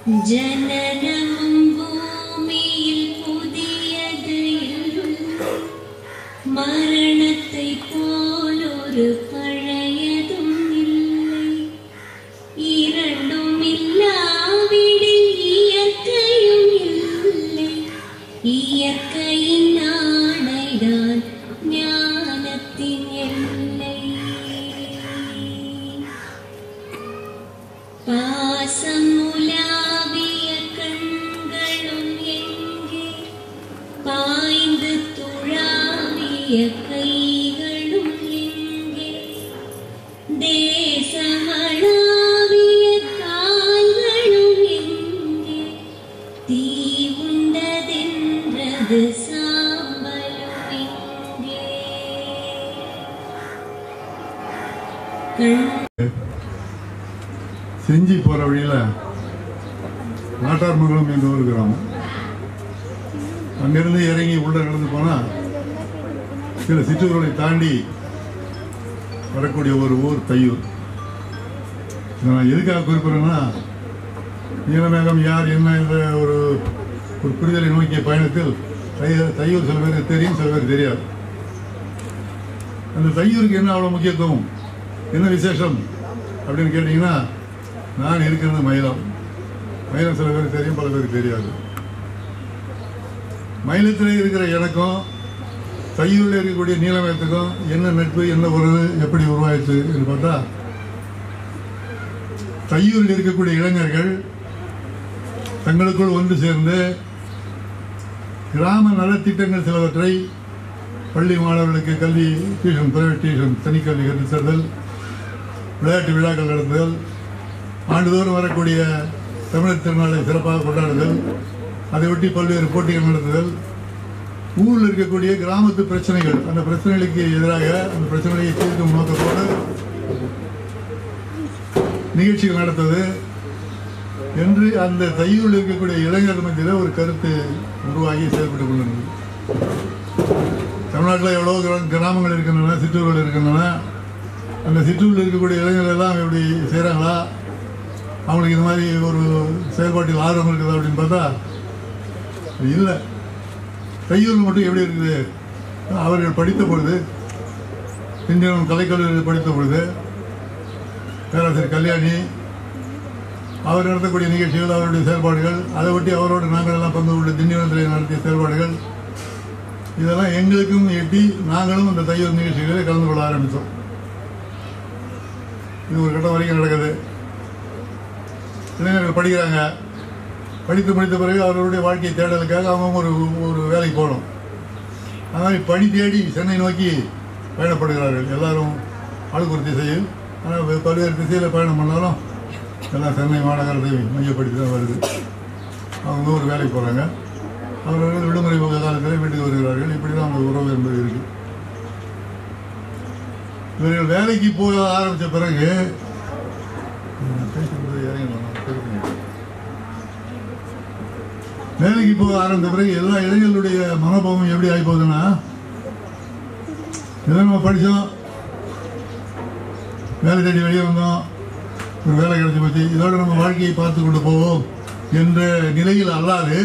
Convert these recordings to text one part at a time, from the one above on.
ஜனனமும் பூமியில் புதியது மரணத்தை போலொரு பழையதும் இல்லை இரண்டும் இல்லாவிடில் இயற்கையும் இல்லை இயற்கையின் ஆணைதான் ஞானத்தின் எல்லை பாசம் உலாவிய கண்களும் எங்கே பாய்ந்து துழாவிய கைகளும் எங்கே தேசமளாவிய கால்களும் எங்கே தீ உண்டதென்றது சாம்பலும் எங்கே கண் செஞ்சி போகிற வழியில் நாட்டார்மங்கலம் என்ற ஒரு கிராமம் அங்கிருந்து இறங்கி உள்ள நடந்து போனால் சில சிற்றூர்களை தாண்டி வரக்கூடிய ஒரு ஊர் தையூர் இதை நான் எதுக்காக குறிப்பிட்றேன்னா நீலமேகம் யார் என்ன என்ற ஒரு ஒரு புரிதலை நோக்கிய பயணத்தில் தையூர் தையூர் சில பேருக்கு தெரியும் சில பேருக்கு தெரியாது அந்த தையூருக்கு என்ன அவ்வளோ முக்கியத்துவம் என்ன விசேஷம் அப்படின்னு கேட்டிங்கன்னா நான் இருக்கிறது மயிலம் மயிலம் சில பேருக்கு தெரியும் பல பேருக்கு தெரியாது மயிலத்தில் இருக்கிற எனக்கும் தையூரில் இருக்கக்கூடிய நீலமயத்துக்கும் என்ன நட்பு என்ன உறவு எப்படி உருவாயிடுச்சு என்று பார்த்தா தையூரில் இருக்கக்கூடிய இளைஞர்கள் தங்களுக்குள் ஒன்று சேர்ந்து கிராம நலத்திட்டங்கள் சிலவற்றை பள்ளி மாணவர்களுக்கு கல்வி டியூஷன் பிரைவேட் டியூஷன் தனிக்கல்வி கற்றுத் தருதல் விளையாட்டு விழாக்கள் நடத்துதல் ஆண்டுதோறும் வரக்கூடிய தமிழர் திருநாளை சிறப்பாக கொண்டாடுதல் அதை ஒட்டி பல்வேறு போட்டிகள் நடத்துதல் ஊரில் இருக்கக்கூடிய கிராமத்து பிரச்சனைகள் அந்த பிரச்சனைகளுக்கு எதிராக அந்த பிரச்சனைகளை தீர்க்கும் நோக்கத்தோடு நிகழ்ச்சிகள் நடத்துவது என்று அந்த தையூரில் இருக்கக்கூடிய இளைஞர் மத்தியில் ஒரு கருத்து உருவாகி செயல்பட்டு கொண்டிருந்தது தமிழ்நாட்டில் எவ்வளோ கிரா- கிராமங்கள் இருக்கின்றன சிற்றூர்கள் இருக்கின்றன அந்த சிற்றூரில் இருக்கக்கூடிய இளைஞர்கள் எல்லாம் எப்படி செய்கிறாங்களா அவங்களுக்கு இந்த மாதிரி ஒரு செயல்பாட்டில் ஆர்வம் இருக்குதா அப்படின்னு பார்த்தா அது இல்லை தையூரில் மட்டும் எப்படி இருக்குது அவர்கள் படித்த பொழுது திண்டிவனம் கலைக்கல்லூரியில் படித்த பொழுது பேராசிரியர் கல்யாணி அவர் நடத்தக்கூடிய நிகழ்ச்சிகள் அவருடைய செயல்பாடுகள் அதை ஒட்டி அவரோடு நாங்கள் எல்லாம் பங்கு கொண்டு திண்டிவனத்தில் நடத்திய செயல்பாடுகள் இதெல்லாம் எங்களுக்கும் எட்டி நாங்களும் அந்த தையூர் நிகழ்ச்சிகளில் கலந்து கொள்ள ஆரம்பித்தோம் இது ஒரு கட்டம் வரைக்கும் நடக்குது இளைஞர்கள் படிக்கிறாங்க படித்து முடித்த பிறகு அவர்களுடைய வாழ்க்கை தேடலுக்காக அவங்க ஒரு ஒரு வேலைக்கு போகணும் அது மாதிரி பணி தேடி சென்னை நோக்கி பயணப்படுகிறார்கள் எல்லாரும் ஆளுக்கு ஒரு திசையில் ஆனால் பல்வேறு திசையில் பயணம் பண்ணாலும் எல்லாம் சென்னை மாநகரத்தை மையப்படுத்தி தான் வருது அவங்க ஒரு வேலைக்கு போகிறாங்க அவர்கள் விடுமுறை காலத்தில் வீட்டுக்கு வருகிறார்கள் இப்படி தான் அவங்க உறவு என்பது இருக்கு இவர்கள் வேலைக்கு போக ஆரம்பித்த பிறகு நான் பேசுறது இறங்கணும், நான் பேசுறேன். வேலைக்கு போக ஆரம்பித்த பிறகு எல்லா இளைஞர்களுடைய மனோபாவம் எப்படி ஆகி போகுதுன்னா ஏதோ நம்ம படித்தோம் வேலை தேடி வெளியே வந்தோம் ஒரு வேலை கிடைச்சி போச்சு இதோட நம்ம வாழ்க்கையை பார்த்து கொண்டு போவோம் என்ற நிலையில் அல்லாது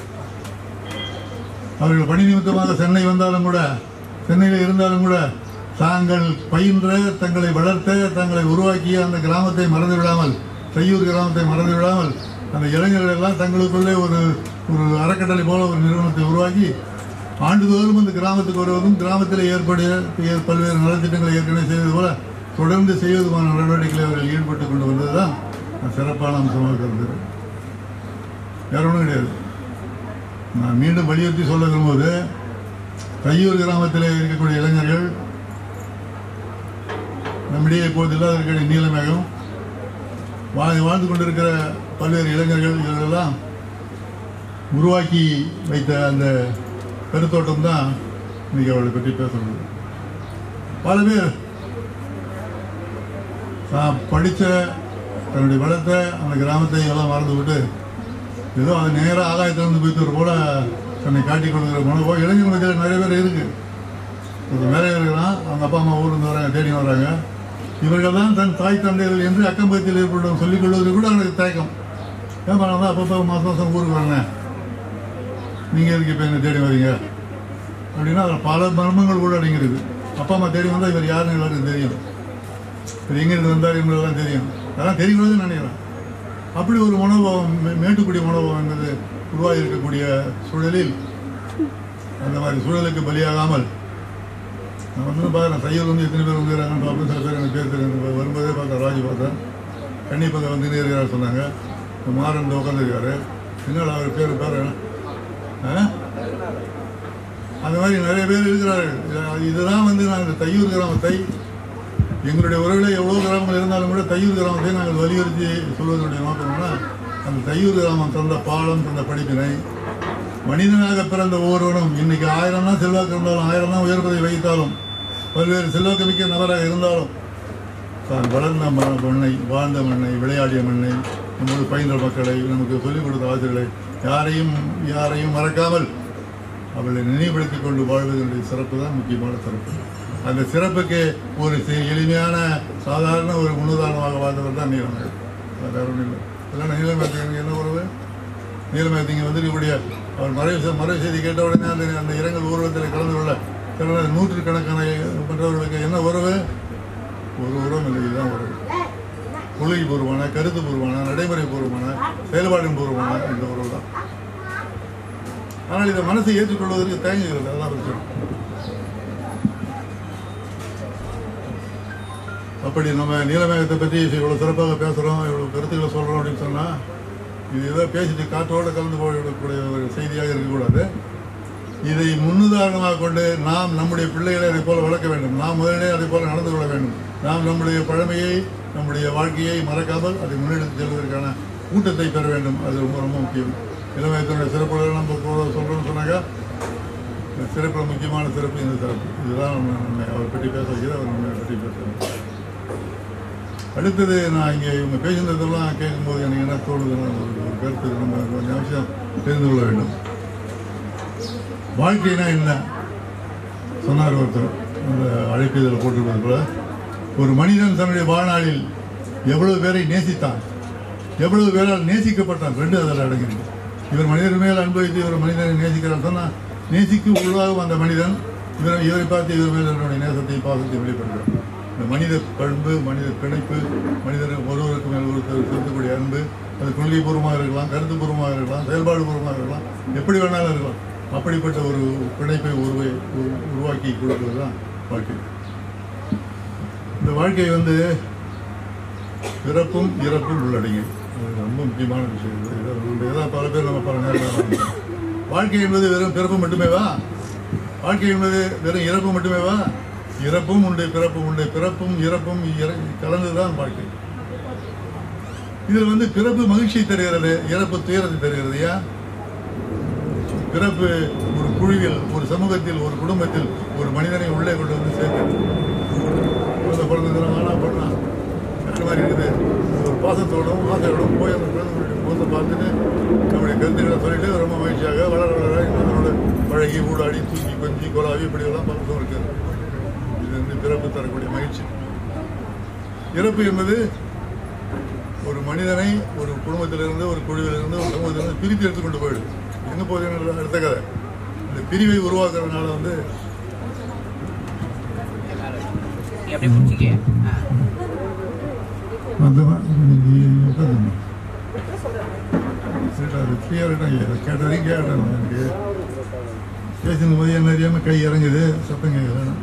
அவர்கள் பணி நிமித்தமாக சென்னை வந்தாலும் கூட சென்னையில் இருந்தாலும் கூட தாங்கள் பயின்ற தங்களை வளர்த்த தங்களை உருவாக்கிய அந்த கிராமத்தை மறந்து விடாமல் தையூர் கிராமத்தை மறந்து விடாமல் அந்த இளைஞர்கள் எல்லாம் தங்களுக்குள்ளே ஒரு ஒரு அறக்கட்டளை போல ஒரு நிறுவனத்தை உருவாக்கி ஆண்டுதோறும் அந்த கிராமத்துக்கு வருவதும் கிராமத்தில் ஏற்படைய ஏ- பல்வேறு நலத்திட்டங்களை ஏற்கனவே செய்வது போல தொடர்ந்து செய்வதுமான நடவடிக்கைகளை அவர்கள் ஈடுபட்டு கொண்டு வந்ததுதான் சிறப்பான அம்சமாக கருதுகிறேன் வேற ஒன்றும் கிடையாது நான் மீண்டும் வலியுறுத்தி சொல்ல விரும்புவது தையூர் கிராமத்தில் இருக்கக்கூடிய இளைஞர்கள் நம்மிடையே இப்போது இல்லாத இருக்கிற நீலமேகம் வாழ் வாழ்ந்து கொண்டிருக்கிற பல்வேறு இளைஞர்கள் இவர்களெல்லாம் உருவாக்கி வைத்த அந்த கருத்தோட்டம் தான் இன்னைக்கு அவளை பற்றி பேசணும் பல பேர் தான் படித்த தன்னுடைய வளர்த்த அந்த கிராமத்தை எல்லாம் மறந்து விட்டு ஏதோ அது நேராக ஆகாயத்திலிருந்து போய்த்தவர் போல தன்னை காட்டிக் கொடுக்குற மனோபாவம் இளைஞர் மத்தியில் நிறைய பேர் இருக்கு ஒரு நிறைய பேர் இருக்கிறான் அவங்க அப்பா அம்மா ஊர்லேருந்து வராங்க தேடி வராங்க இவர்கள் தான் தன் தாய் தந்தையர்கள் என்று அக்கம் பக்கத்தில் ஏற்படும் சொல்லிக் கொள்வதற்கு கூட அவனுக்கு தயக்கம் ஏன்பா நான் தான் அப்பப்போ மாதம் மாதம் ஊருக்கு வரேன் நீங்கள் எதுக்கு இப்போ என்ன தேடி வரீங்க அப்படின்னா அதில் பல மர்மங்கள் கூட அடங்கிருக்கு அப்பா அம்மா தேடி வந்தால் இவர் யாருன்னு எல்லாருக்கும் தெரியும் இவர் எங்கிருந்து வந்தார் என்பதெல்லாம் தெரியும் அதெல்லாம் தெரியும்னு நினைக்கிறேன் அப்படி ஒரு மனோபாவம் மே- மேட்டுக்குடி மனோபாவம் என்பது உருவாகி இருக்கக்கூடிய சூழலில் அந்த மாதிரி சூழலுக்கு பலியாகாமல் நான் வந்து பார்க்குறேன் தையல் வந்து எத்தனை பேர் வந்துக்கிறாங்கன்னு பார்ப்பேன் சில பேர் எனக்கு பேர் தெரியும் வரும்போதே பார்த்தேன் ராஜு பார்த்தேன் கன்னிப்பதை வந்து இருக்கிறார் சொன்னாங்க இந்த மாறன் இந்த உட்காந்துருக்காரு என்னடா அவர் பேர் பேர் என்ன? ஆ அந்த மாதிரி நிறைய பேர் இருக்கிறார்கள் இது- இதுதான் வந்து நாங்கள் தையூர் கிராமத்தை எங்களுடைய உறவில் எவ்வளோ கிராமங்கள் இருந்தாலும் கூட தையூர் கிராமத்தை நாங்கள் வலியுறுத்தி சொல்வதனுடைய நோக்கம்னா அந்த தையூர் கிராமம் தந்த பாடம் தந்த படிப்பினை மனிதனாக பிறந்த ஒவ்வொருவனும் இன்னைக்கு ஆயிரம் தான் செல்வாக்கு இருந்தாலும் ஆயிரம் தான் உயர்வதை வைத்தாலும் பல்வேறு செல்வாக்கு மிக்க நபராக இருந்தாலும் தான் வளர்ந்த ம- மண்ணை வாழ்ந்த மண்ணை விளையாடிய மண்ணை நம்மோடு பயின்ற மக்களை நமக்கு சொல்லிக் கொடுத்த ஆசிரியர்களை யாரையும் யாரையும் மறக்காமல் அவளை நினைவுபடுத்திக் கொண்டு வாழ்வதனுடைய சிறப்பு தான் முக்கியமான சிறப்பு அந்த சிறப்புக்கு ஒரு சி- எளிமையான சாதாரண ஒரு முன்னுதாரணமாக வாழ்ந்தவர் தான் நீலமேகம் வேற ஒன்றும் இல்லை இல்லைன்னா நீலமேகத்துக்கு என்ன உறவு நீலமேகத்திங்க வந்துருக்கக்கூடிய அவர் மறைவு செ- மறைவு செய்தி கேட்ட உடனே அந்த அந்த இரங்கல் ஊர்வலத்தில் கலந்து கொள்ள சில நூற்றுக்கணக்கான மற்றவர்களுக்கு என்ன உறவு ஒரு உறவும் இல்லை இதுதான் உறவு கொள்கை பூர்வமான கருத்து பூர்வமான நடைமுறை பூர்வமான செயல்பாடின் பூர்வமான இந்த உறவு தான் ஆனால் இதை மனசை ஏற்றுக்கொள்வதற்கு தயங்குகிறது அதான் பிரச்சனை அப்படி நம்ம நீலமேகத்தை பற்றி இவ்வளோ சிறப்பாக பேசுகிறோம் இவ்வளோ கருத்துக்களை சொல்கிறோம் அப்படின்னு சொன்னால் இது ஏதோ பேசிட்டு காற்றோடு கலந்து போய்விடக்கூடிய ஒரு செய்தியாக இருக்கக்கூடாது இதை முன்னுதாரணமாக கொண்டு நாம் நம்முடைய பிள்ளைகளை அதை போல வளர்க்க வேண்டும் நாம் முதலிலே அதை போல நடந்து கொள்ள வேண்டும் நாம் நம்முடைய பழமையை நம்முடைய வாழ்க்கையை மறக்காமல் அதை முன்னெடுத்து செல்வதற்கான ஊட்டத்தை பெற வேண்டும் அது ரொம்ப ரொம்ப முக்கியம் இளவயத்தினுடைய சிறப்புகளை நம்ம சொல்கிறோம்னு சொன்னாக்கா இந்த சிறப்பில் முக்கியமான சிறப்பு இந்த சிறப்பு இதுதான் நம்ம நம்மை அவர் பற்றி பேச வைக்கிறது அவர் நம்மை பற்றி பேசுகிறோம் அடுத்தது நான் இங்கே இவங்க பேசினதெல்லாம் கேட்கும்போது எனக்கு என்ன தோணுதுன்னா ஒரு ஒரு கருத்து நம்ம கொஞ்சம் நிமிஷம் தெரிந்து கொள்ள வேண்டும் வாழ்க்கைனா என்ன சொன்னார் ஒருத்தர் அந்த அழைப்பிதழ் போட்டிருப்பது போல ஒரு மனிதன் தன்னுடைய வாழ்நாளில் எவ்வளவு பேரை நேசித்தான் எவ்வளவு பேரால் நேசிக்கப்பட்டான் ரெண்டு அதில் அடங்கிருக்கு இவர் மனிதர் மேல் அனுபவித்து இவர் மனிதனை நேசிக்கிறார் சொன்னால் நேசிக்கும் உருவாகும் அந்த மனிதன் இவர் இவரை பார்த்து இவர் மேல் என்னுடைய நேசத்தை பாசத்தை வெளிப்படுகிறார் இந்த மனித பண்பு மனித பிணைப்பு மனிதர் ஒருவருக்கு மேல் ஒருத்தர் செலுத்தக்கூடிய அன்பு அது கொள்கை பூர்வமாக இருக்கலாம் கருத்து பூர்வமாக இருக்கலாம் செயல்பாடு பூர்வமாக இருக்கலாம் எப்படி வேணாலும் இருக்கலாம் அப்படிப்பட்ட ஒரு பிணைப்பை உருவை உரு- உருவாக்கி கொடுக்கிறது தான் வாழ்க்கை இந்த வாழ்க்கை வந்து பிறப்பும் இறப்பும் உள்ளடங்கி அது ரொம்ப முக்கியமான விஷயம் இது இதை வந்து இதான் பல பேர் நம்ம பல நேரம் வாழ்க்கை என்பது வெறும் பிறப்பு மட்டுமேவா வாழ்க்கை என்பது வெறும் இறப்பு மட்டுமேவா இறப்பும் உண்டு பிறப்பும் உண்டு பிறப்பும் இறப்பும் இற- கலந்துதான் வாழ்க்கை இதில் வந்து பிறப்பு மகிழ்ச்சியை தருகிறது இறப்பு துயரத்தை தருகிறது ஏன் பிறப்பு ஒரு குழுவில் ஒரு சமூகத்தில் ஒரு குடும்பத்தில் ஒரு மனிதனை உள்ளே கொண்டு வந்து சேர்க்கிறது குழந்தை பிறந்ததுனா வேணா பண்ணா அந்த மாதிரி இருக்குது ஒரு பாசத்தோடும் ஆசையோடும் போய் அந்த குழந்தைகளுடைய முகத்தை பார்த்துட்டு நம்முடைய கருத்துக்களை சொல்லிட்டு ரொம்ப மகிழ்ச்சியாக வளர வளர இன்னும் அதனோட பழகி ஊடாடி தூக்கி கொஞ்சி கொலாவி இப்படியெல்லாம் பழக்கம் இருக்குது இது வந்து பிறப்பு தரக்கூடிய மகிழ்ச்சி இறப்பு என்பது ஒரு மனிதனை ஒரு குடும்பத்திலிருந்து ஒரு குழுவிலிருந்து ஒரு சமூகத்திலிருந்து பிரித்து எடுத்துக்கொண்டு போயிடுது எங்கே போகுதுன்றது அடுத்த கதை இந்த பிரிவை உருவாக்குறதுனால வந்து நீ அப்படியே பிடிச்சிக்க ஆ அந்த உட்காந்துங்க சரி அது ஃப்ரீயாக கேட்ட வரைக்கும் கேட்டேன் எனக்கு பேசின போது என்ன அறியாமல் கை இறங்குது சத்தம் கேட்கல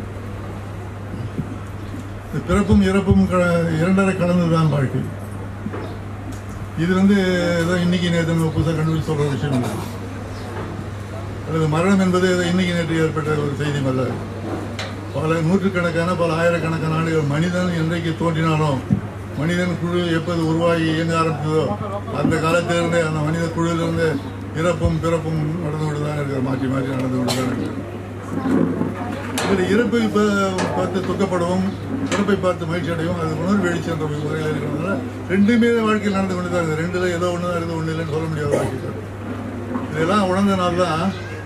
இந்த பிறப்பும் இறப்பும் க இரண்டரை கலந்து தான் வாழ்க்கை இது வந்து ஏதோ இன்னைக்கு நேற்று நம்ம புதுசாக கண்டுபிடிச்சு சொல்கிற விஷயம் இல்லை அல்லது மரணம் என்பது ஏதோ இன்னைக்கு நேற்று ஏற்பட்ட ஒரு செய்தி அல்ல பல நூற்றுக்கணக்கான பல ஆயிரக்கணக்கான ஆண்டுகள் மனிதன் என்றைக்கு தோன்றினானோ மனிதன் குழு எப்போது உருவாகி இயங்க ஆரம்பித்ததோ அந்த காலத்திலிருந்தே அந்த மனித குழுவிலிருந்து இறப்பும் பிறப்பும் நடந்து கொண்டு தான் இருக்கிற மாற்றி மாற்றி நடந்து கொண்டு தான் இருக்கிறது இதில் இறப்பை ப- பார்த்து துக்கப்படவும் பிறப்பை பார்த்து மகிழ்ச்சி அடையும் அது உணர்வு எழுச்சி என்ற முறையில் இருக்கிறதுனால ரெண்டுமே வாழ்க்கையில் நடந்து கொண்டு தான் இருக்குது ரெண்டுல ஏதோ ஒன்று தான் இருக்குது ஒன்று இல்லைன்னு சொல்ல முடியாத வாழ்க்கை இதெல்லாம் உணர்ந்தனால தான்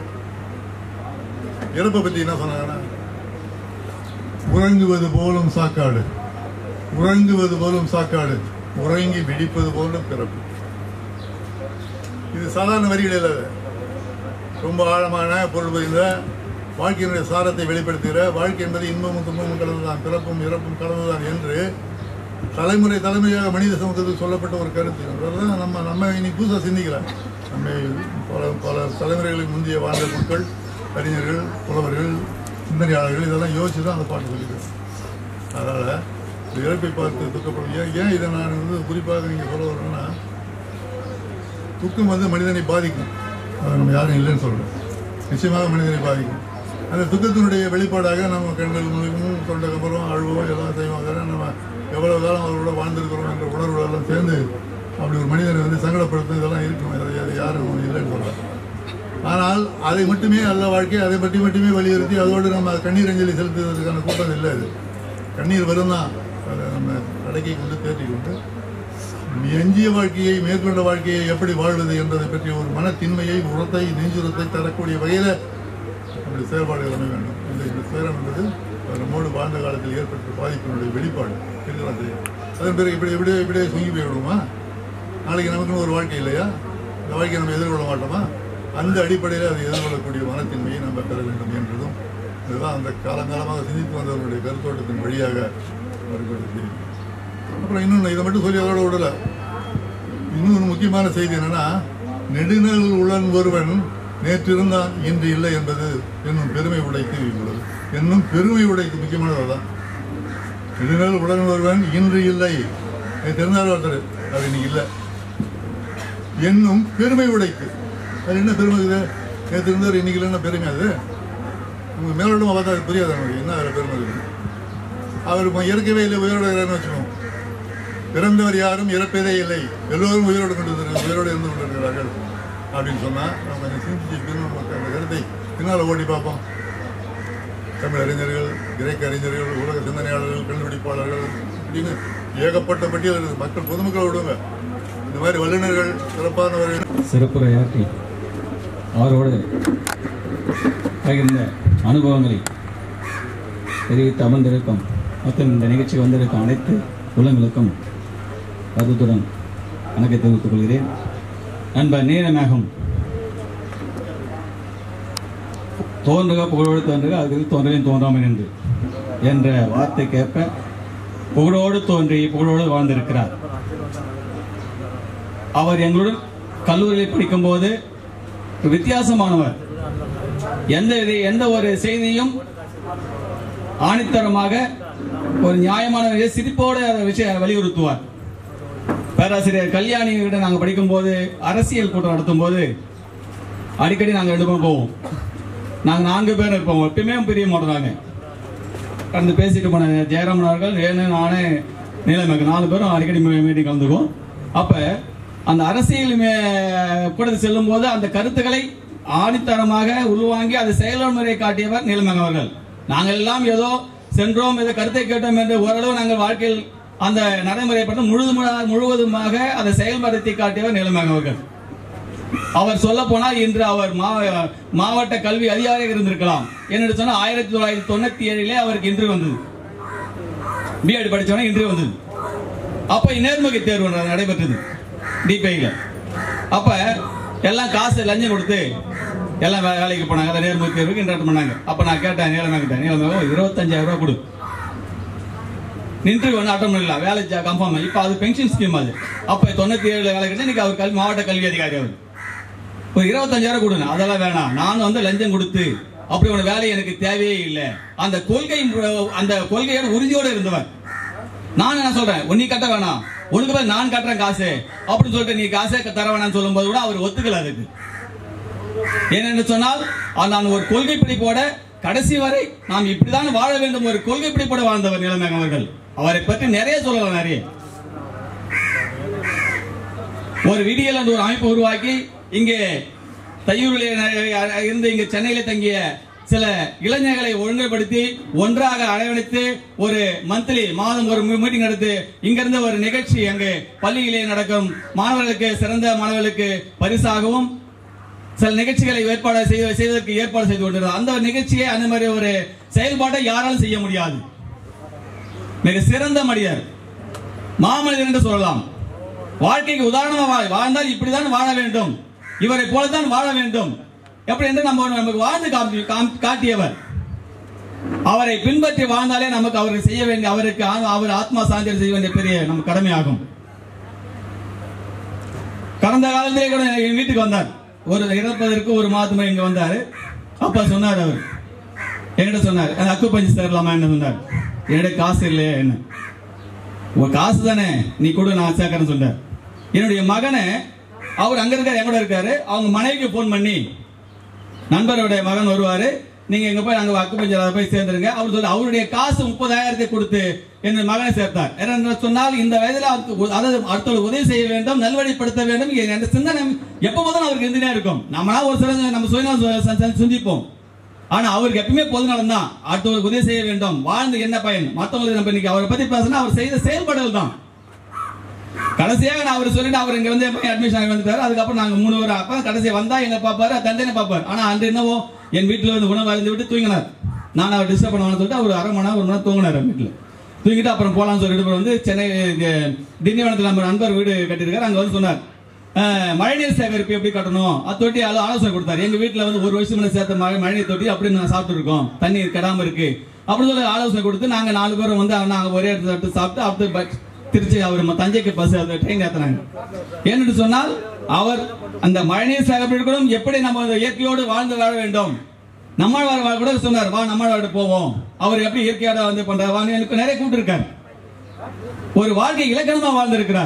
இறப்பை பற்றி என்ன சொன்னாங்கன்னா உறங்குவது போலும் சாக்காடு உறங்குவது போலும் சாக்காடு உறங்கி விழிப்பது போலும் பிறப்பு இது சாதாரண வரிகள் இல்லை இது. ரொம்ப ஆழமான பொருள் புரிந்த வாழ்க்கையினுடைய சாரத்தை வெளிப்படுத்துகிற வாழ்க்கை என்பது இன்பமும் துன்பமும் கலந்துதான் பிறப்பும் இறப்பும் கலந்துதான் என்று தலைமுறை தலைமுறையாக மனித சமூகத்துக்கு சொல்லப்பட்ட ஒரு கருத்து அதுதான் நம்ம நம்ம இனி புதுசாக சிந்திக்கலாம் நம்ம பல பல தலைமுறைகளுக்கு முந்தைய வாழ்ந்த மக்கள் அறிஞர்கள் புலவர்கள் சிந்தனையாளர்கள் இதெல்லாம் யோசிச்சு தான் அந்த பாட்டு சொல்லிக்கிறேன் அதனால் இந்த இறப்பை பார்த்து துக்கப்படும் ஏன் ஏன் இதை நான் வந்து குறிப்பாக நீங்கள் சொல்ல வரேன்னா துக்கம் வந்து மனிதனை பாதிக்கும் அதை நம்ம யாரும் இல்லைன்னு சொல்கிறோம் நிச்சயமாக மனிதனை பாதிக்கும் அந்த துக்கத்தினுடைய வெளிப்பாடாக நம்ம கண்கள் மூலியமும் தொண்டை கம்பரம் அழுவோம் எல்லாம் செய்வோம் அதெல்லாம் நம்ம எவ்வளோ காலம் அவரோட வாழ்ந்திருக்கிறோம் என்ற உணர்வுகள் எல்லாம் சேர்ந்து அப்படி ஒரு மனிதனை வந்து சங்கடப்படுத்தும் இதெல்லாம் இருக்கும் அதை அதை யாரும் இல்லைன்னு சொல்கிறேன் ஆனால் அதை மட்டுமே நல்ல வாழ்க்கை அதை பற்றி மட்டுமே வலியுறுத்தி அதோடு நம்ம கண்ணீர் அஞ்சலி செலுத்துவதற்கான கூட்டம் இல்லை அது கண்ணீர் வரும் தான் அதை நம்ம அடக்கி கொண்டு தேற்றி கொண்டு எஞ்சிய வாழ்க்கையை மேற்கொண்ட வாழ்க்கையை எப்படி வாழ்வது என்பதை பற்றிய ஒரு மனத்தின்மையை உரத்தை நெஞ்சுரத்தை தரக்கூடிய வகையில் நம்முடைய செயல்பாடுகள் அமைய வேண்டும் இந்த இந்த சேரம் என்பது நம்மோடு வாழ்ந்த காலத்தில் ஏற்பட்ட பாதிப்பினுடைய வெளிப்பாடு இருக்கலாம் செய்யும் அதன் பிறகு இப்படி இப்படியே இப்படியே சுங்கி போய்விடுமா நாளைக்கு நமக்குன்னு ஒரு வாழ்க்கை இல்லையா இந்த வாழ்க்கையை நம்ம எதிர்கொள்ள மாட்டோமா அந்த அடிப்படையில் அதை எதிர்கொள்ளக்கூடிய மனத்தின்மையை நம்ம பெற வேண்டும் என்றதும் இதுதான் அந்த காலங்காலமாக சிந்தித்து வந்தவர்களுடைய கருத்தோட்டத்தின் வழியாக வருகிறது அப்புறம் இன்னொன்று இதை மட்டும் சொல்லி அதோட விடல இன்னொரு முக்கியமான செய்தி என்னன்னா நெடுநல் உளன் ஒருவன் நேற்றிருந்தான் இன்று இல்லை என்பது என்னும் பெருமை உடைத்து உள்ளது என்னும் பெருமை உடைத்து முக்கியமானது தான் நெடுநல் உடன் ஒருவன் இன்று இல்லை நேற்று இருந்தார் ஒருத்தர் அது இன்னைக்கு இல்லை என்னும் பெருமை உடைத்து அது என்ன பெருமை இது நேற்று இருந்தார் இன்னைக்கு இல்லைன்னா பெருமை அது உங்க மேலோட்டமாக பார்த்தா அது புரியாது நமக்கு என்ன அதில் பெருமை இருக்கு அவர் ம- இறக்கவே இல்லை உயிரோட இருக்கிறான்னு வச்சுக்கோங்க பிறந்தவர் யாரும் இறப்பதே இல்லை எல்லோரும் உயிரோடு கொண்டு இருக்கிறார்கள், உயிரோடு இருந்து கொண்டிருக்கிறார்கள் அப்படின்னு சொன்னா நம்ம கொஞ்சம் சிந்திச்சு பின்னும் நமக்கு அந்த கருத்தை பின்னால் ஓடி பார்ப்போம் தமிழ் அறிஞர்கள் கிரேக்க அறிஞர்கள் உலக சிந்தனையாளர்கள் கண்டுபிடிப்பாளர்கள் அப்படின்னு ஏகப்பட்ட பட்டியல் இருக்குது மக்கள் பொதுமக்களை விடுங்க இந்த மாதிரி வல்லுநர்கள் சிறப்பானவர்கள் சிறப்புரையாற்றி அவரோடு பகிர்ந்த அனுபவங்களை தெரிவித்து அமர்ந்திருக்கும் மற்றும் இந்த நிகழ்ச்சி வந்திருக்கும் அனைத்து உள்ளங்களுக்கும் கருத்துடன் வணக்கத்தை தெரிவித்துக் கொள்கிறேன் நண்பர் நீலமேகம் தோன்றுக புகழோடு தோன்றுக அது தோன்றலின் தோன்றாமல் என்று என்ற வார்த்தைக்கேற்ப புகழோடு தோன்றி புகழோடு வாழ்ந்திருக்கிறார் அவர் எங்களுடன் கல்லூரியில் படிக்கும்போது ஒரு வித்தியாசமானவர் எந்த இது- எந்த ஒரு செய்தியும் ஆணித்தரமாக ஒரு நியாயமான வகையில் சிரிப்போடு அந்த விஷயம் வலியுறுத்துவார் பேராசிரியர் கல்யாணிகிட்ட நாங்கள் படிக்கும்போது அரசியல் கூட்டம் நடத்தும் போது அடிக்கடி நாங்கள் ரெண்டு பேரும் போவோம் நாங்கள் நான்கு பேர் இருப்போம் எப்பயுமே பிரிய மாட்டோம் நாங்கள் கடந்து பேசிட்டு போன ஜெயராமன் அவர்கள் வேணு நானே நீலமேக நாலு பேரும் அடிக்கடி மீட்டிங் கலந்துக்குவோம் அப்ப அந்த அரசியல் மே- கூடத்தில் செல்லும் போது அந்த கருத்துக்களை ஆணித்தரமாக உள்வாங்கி அதை செயல்முறை காட்டியவர் நீலமேக அவர்கள் நாங்கள் எல்லாம் ஏதோ சென்றோம் ஏதோ கருத்தை கேட்டோம் என்று ஓரளவு நாங்கள் வாழ்க்கையில் அந்த நடைமுறைப்பட்ட முழுதுமுழா- முழுவதுமாக அதை செயல்படுத்தி காட்டியவர் நீலமேக அவர்கள் அவர் சொல்ல போனால் இன்று அவர் மா- மாவட்ட கல்வி அதிகாரியாக இருந்திருக்கலாம் என்னென்னு சொன்னா ஆயிரத்தி தொள்ளாயிரத்தி தொண்ணூத்தி ஏழிலே அவருக்கு இன்று வந்தது பிஎட் படிச்சவன இன்று வந்தது அப்ப நேர்முக தேர்வு ந- நடைபெற்றது டிபிஐல அப்ப எல்லாம் காசு லஞ்சம் கொடுத்து எல்லாம் வே- வேலைக்கு போனாங்க அந்த நேர்முக தேர்வுக்கு இன்ட்ராக்ட் பண்ணாங்க அப்ப நான் கேட்டேன் நீலமே கிட்டேன் நீலமே இருபத்தஞ்சாயிரம் ரூபாய் கொடு நின்று ஒன்று அட்டம் பண்ணலாம் வேலை கன்ஃபார்ம் இப்போ அது பென்ஷன் ஸ்கீம் அது அப்போ தொண்ணூத்தி ஏழு வேலை கிட்ட இன்னைக்கு அவர் கல்வி மாவட்ட கல்வி அதிகாரி அவர் ஒரு இருபத்தஞ்சாயிரம் கொடுங்க அதெல்லாம் வேணாம் நான் வந்து லஞ்சம் கொடுத்து அப்படி ஒரு வேலை எனக்கு தேவையே இல்லை அந்த கொள்கை அந்த கொள்கையோட உறுதியோட இருந்தவர் நான் என்ன சொல்றேன் நீ கட்ட வேணாம் உனக்கு பதில் நான் கட்டுறேன் காசு அப்படின்னு சொல்லிட்டு நீ காசே தர வேணாம்னு சொல்லும்போது கூட அவர் ஒத்துக்கல அதுக்கு ஏனென்று சொன்னால் அது நான் ஒரு கொள்கை பிடிப்போட கடைசி வரை நாம் இப்படிதான் வாழ வேண்டும் ஒரு கொள்கை பிடிப்போட வாழ்ந்தவர் நிலைமையாக அவர்கள் அவரை பற்றி நிறைய சொல்லலாம் நிறைய ஒரு விடியல் என்ற ஒரு அமைப்பு உருவாக்கி இங்கே தையூரிலே ந- இருந்து இங்கே சென்னையில தங்கிய சில இளைஞர்களை ஒழுங்குபடுத்தி ஒன்றாக அரவணைத்து ஒரு மந்த்லி மாதம் ஒரு மீட்டிங் நடத்தி இங்கிருந்து ஒரு நிகழ்ச்சி அங்கு பள்ளியிலே நடக்கும் மாணவர்களுக்கு சிறந்த மாணவர்களுக்கு பரிசாகவும் சில நிகழ்ச்சிகளை ஏற்பாடு செய்ய செய்வதற்கு ஏற்பாடு செய்து கொண்டிருந்தோம் அந்த ஒரு நிகழ்ச்சியை அந்த மாதிரி ஒரு செயல்பாட்டை யாராலும் செய்ய முடியாது மிக சிறந்த மனிதர் மாமனிதர் என்று சொல்லலாம் வாழ்க்கைக்கு உதாரணமா வாழ் வாழ்ந்தால் இப்படிதான் வாழ வேண்டும் இவரை போலத்தான் வாழ வேண்டும் எப்படி என்று நம்ம நமக்கு வாழ்ந்து காமி- காம்- காட்டியவர் அவரை பின்பற்றி வாழ்ந்தாலே நமக்கு அவருக்கு செய்ய வேண்டிய அவருக்கு ஆ- அவர் ஆத்மா சாந்தியம் செய்ய வேண்டிய பெரிய நம்ம கடமையாகும் கடந்த காலத்திலே கூட எங்க வீட்டுக்கு வந்தார் ஒரு இறப்பதற்கு ஒரு மாதமா இங்க வந்தாரு அப்பா சொன்னார் அவர் என்கிட்ட சொன்னார் "அந்த அக்கு பஞ்சு தரலாமா என்ன சொன்னார் என்னிட காசு இல்லையா என்ன உன் காசு தானே நீ கூட நான் சேர்க்கறேன்னு சொன்னார் என்னுடைய மகனை அவர் அங்க இருக்காரு என் கூட இருக்காரு அவங்க மனைவிக்கு ஃபோன் பண்ணி நண்பருடைய மகன் வருவாரு நீங்க எங்க போய் அங்க அக்கு பஞ்சர் போய் சேர்ந்துருங்க அவர் சொல்லி அவருடைய காசு முப்பதாயிரத்தை கொடுத்து என் மகனை சேர்த்தார் ஏனென்று சொன்னால் இந்த வயதில் அவருக்கு உ- அதாவது அடுத்தவர்களுக்கு உதவி செய்ய வேண்டும் நல்வழிப்படுத்த வேண்டும் இங்க என்ற சிந்தனை எப்ப முதல்ல அவருக்கு இருந்துட்டே இருக்கும் நம்மளா ஒரு சில நம்ம சுயநலம் சிந்திப்போம் ஆனா அவருக்கு எப்பவுமே பொது நலம் தான் அடுத்தவருக்கு உதவி செய்ய வேண்டும் வாழ்ந்து என்ன பயன் மற்றவங்களுக்கு நம்ம இன்னைக்கு அவரை பத்தி பேசினா அவர் செய்த செயல்பாடுகள் தான் கடைசியாக நான் அவர் சொல்லிட்டு அவர் இங்க வந்து அட்மிஷன் ஆகி வந்துட்டாரு அதுக்கப்புறம் நாங்க மூணு பேர் அப்ப கடைசியா வந்தா எங்க பாப்பாரு தந்தையை பாப்பாரு ஆனா அன்று என்னவோ என் வீட்டுல வந்து உணவு அருந்து விட்டு தூங்கினார் நான் அவர் டிஸ்டர்ப் பண்ணுவான்னு சொல்லிட்டு அவர் அரை மணி நேரம் ஒரு மணி நேரம் தூங்கினார் என் வீட்டுல தூங்கிட்டு அப்புறம் போலாம்னு சொல்லிட்டு அப்புறம் வந்து சென்னை இங்க திண்டிவனத்தில் நம்ம நண்பர் வீடு கட்டியிருக்காரு அங்க வந்து சொன்னார் அஹ், மழைநீர் சேகரிப்பு எப்படி கட்டணும் அது தொட்டி ஆளு ஆலோசனை கொடுத்தாரு எங்க வீட்டுல வந்து ஒரு வருஷம் முன்ன சேர்த்த மழை மழைநீர் தொட்டி அப்படி நாங்க சாப்பிட்டு இருக்கோம் தண்ணீர் கெடாம இருக்கு அப்படி சொல்லி ஆலோசனை கொடுத்து நாங்க நாலு பேரும் வந்து நாங்க ஒரே இடத்துல எடுத்து சாப்பிட்டு அடுத்து பட் திருச்சி அவர் ம- தஞ்சைக்கு பஸ் ட்ரெயின் ஏத்துறாங்க ஏன்னு சொன்னால் அவர் அந்த மழைநீர் சேகரிப்பு இருக்கணும் எப்படி நம்ம அந்த இயற்கையோடு வாழ்ந்து வாழ வேண்டும் நம்மாழ்வார் வா- கூட சொன்னார் வா நம்மாழ்வார்ட்ட போவோம் அவர் எப்படி இயற்கையோட வந்து பண்றார் வான்னு எனக்கு நிறைய கூப்பிட்டு ஒரு வாழ்க்கை இலக்கணமா வாழ்ந்திருக்கிறார்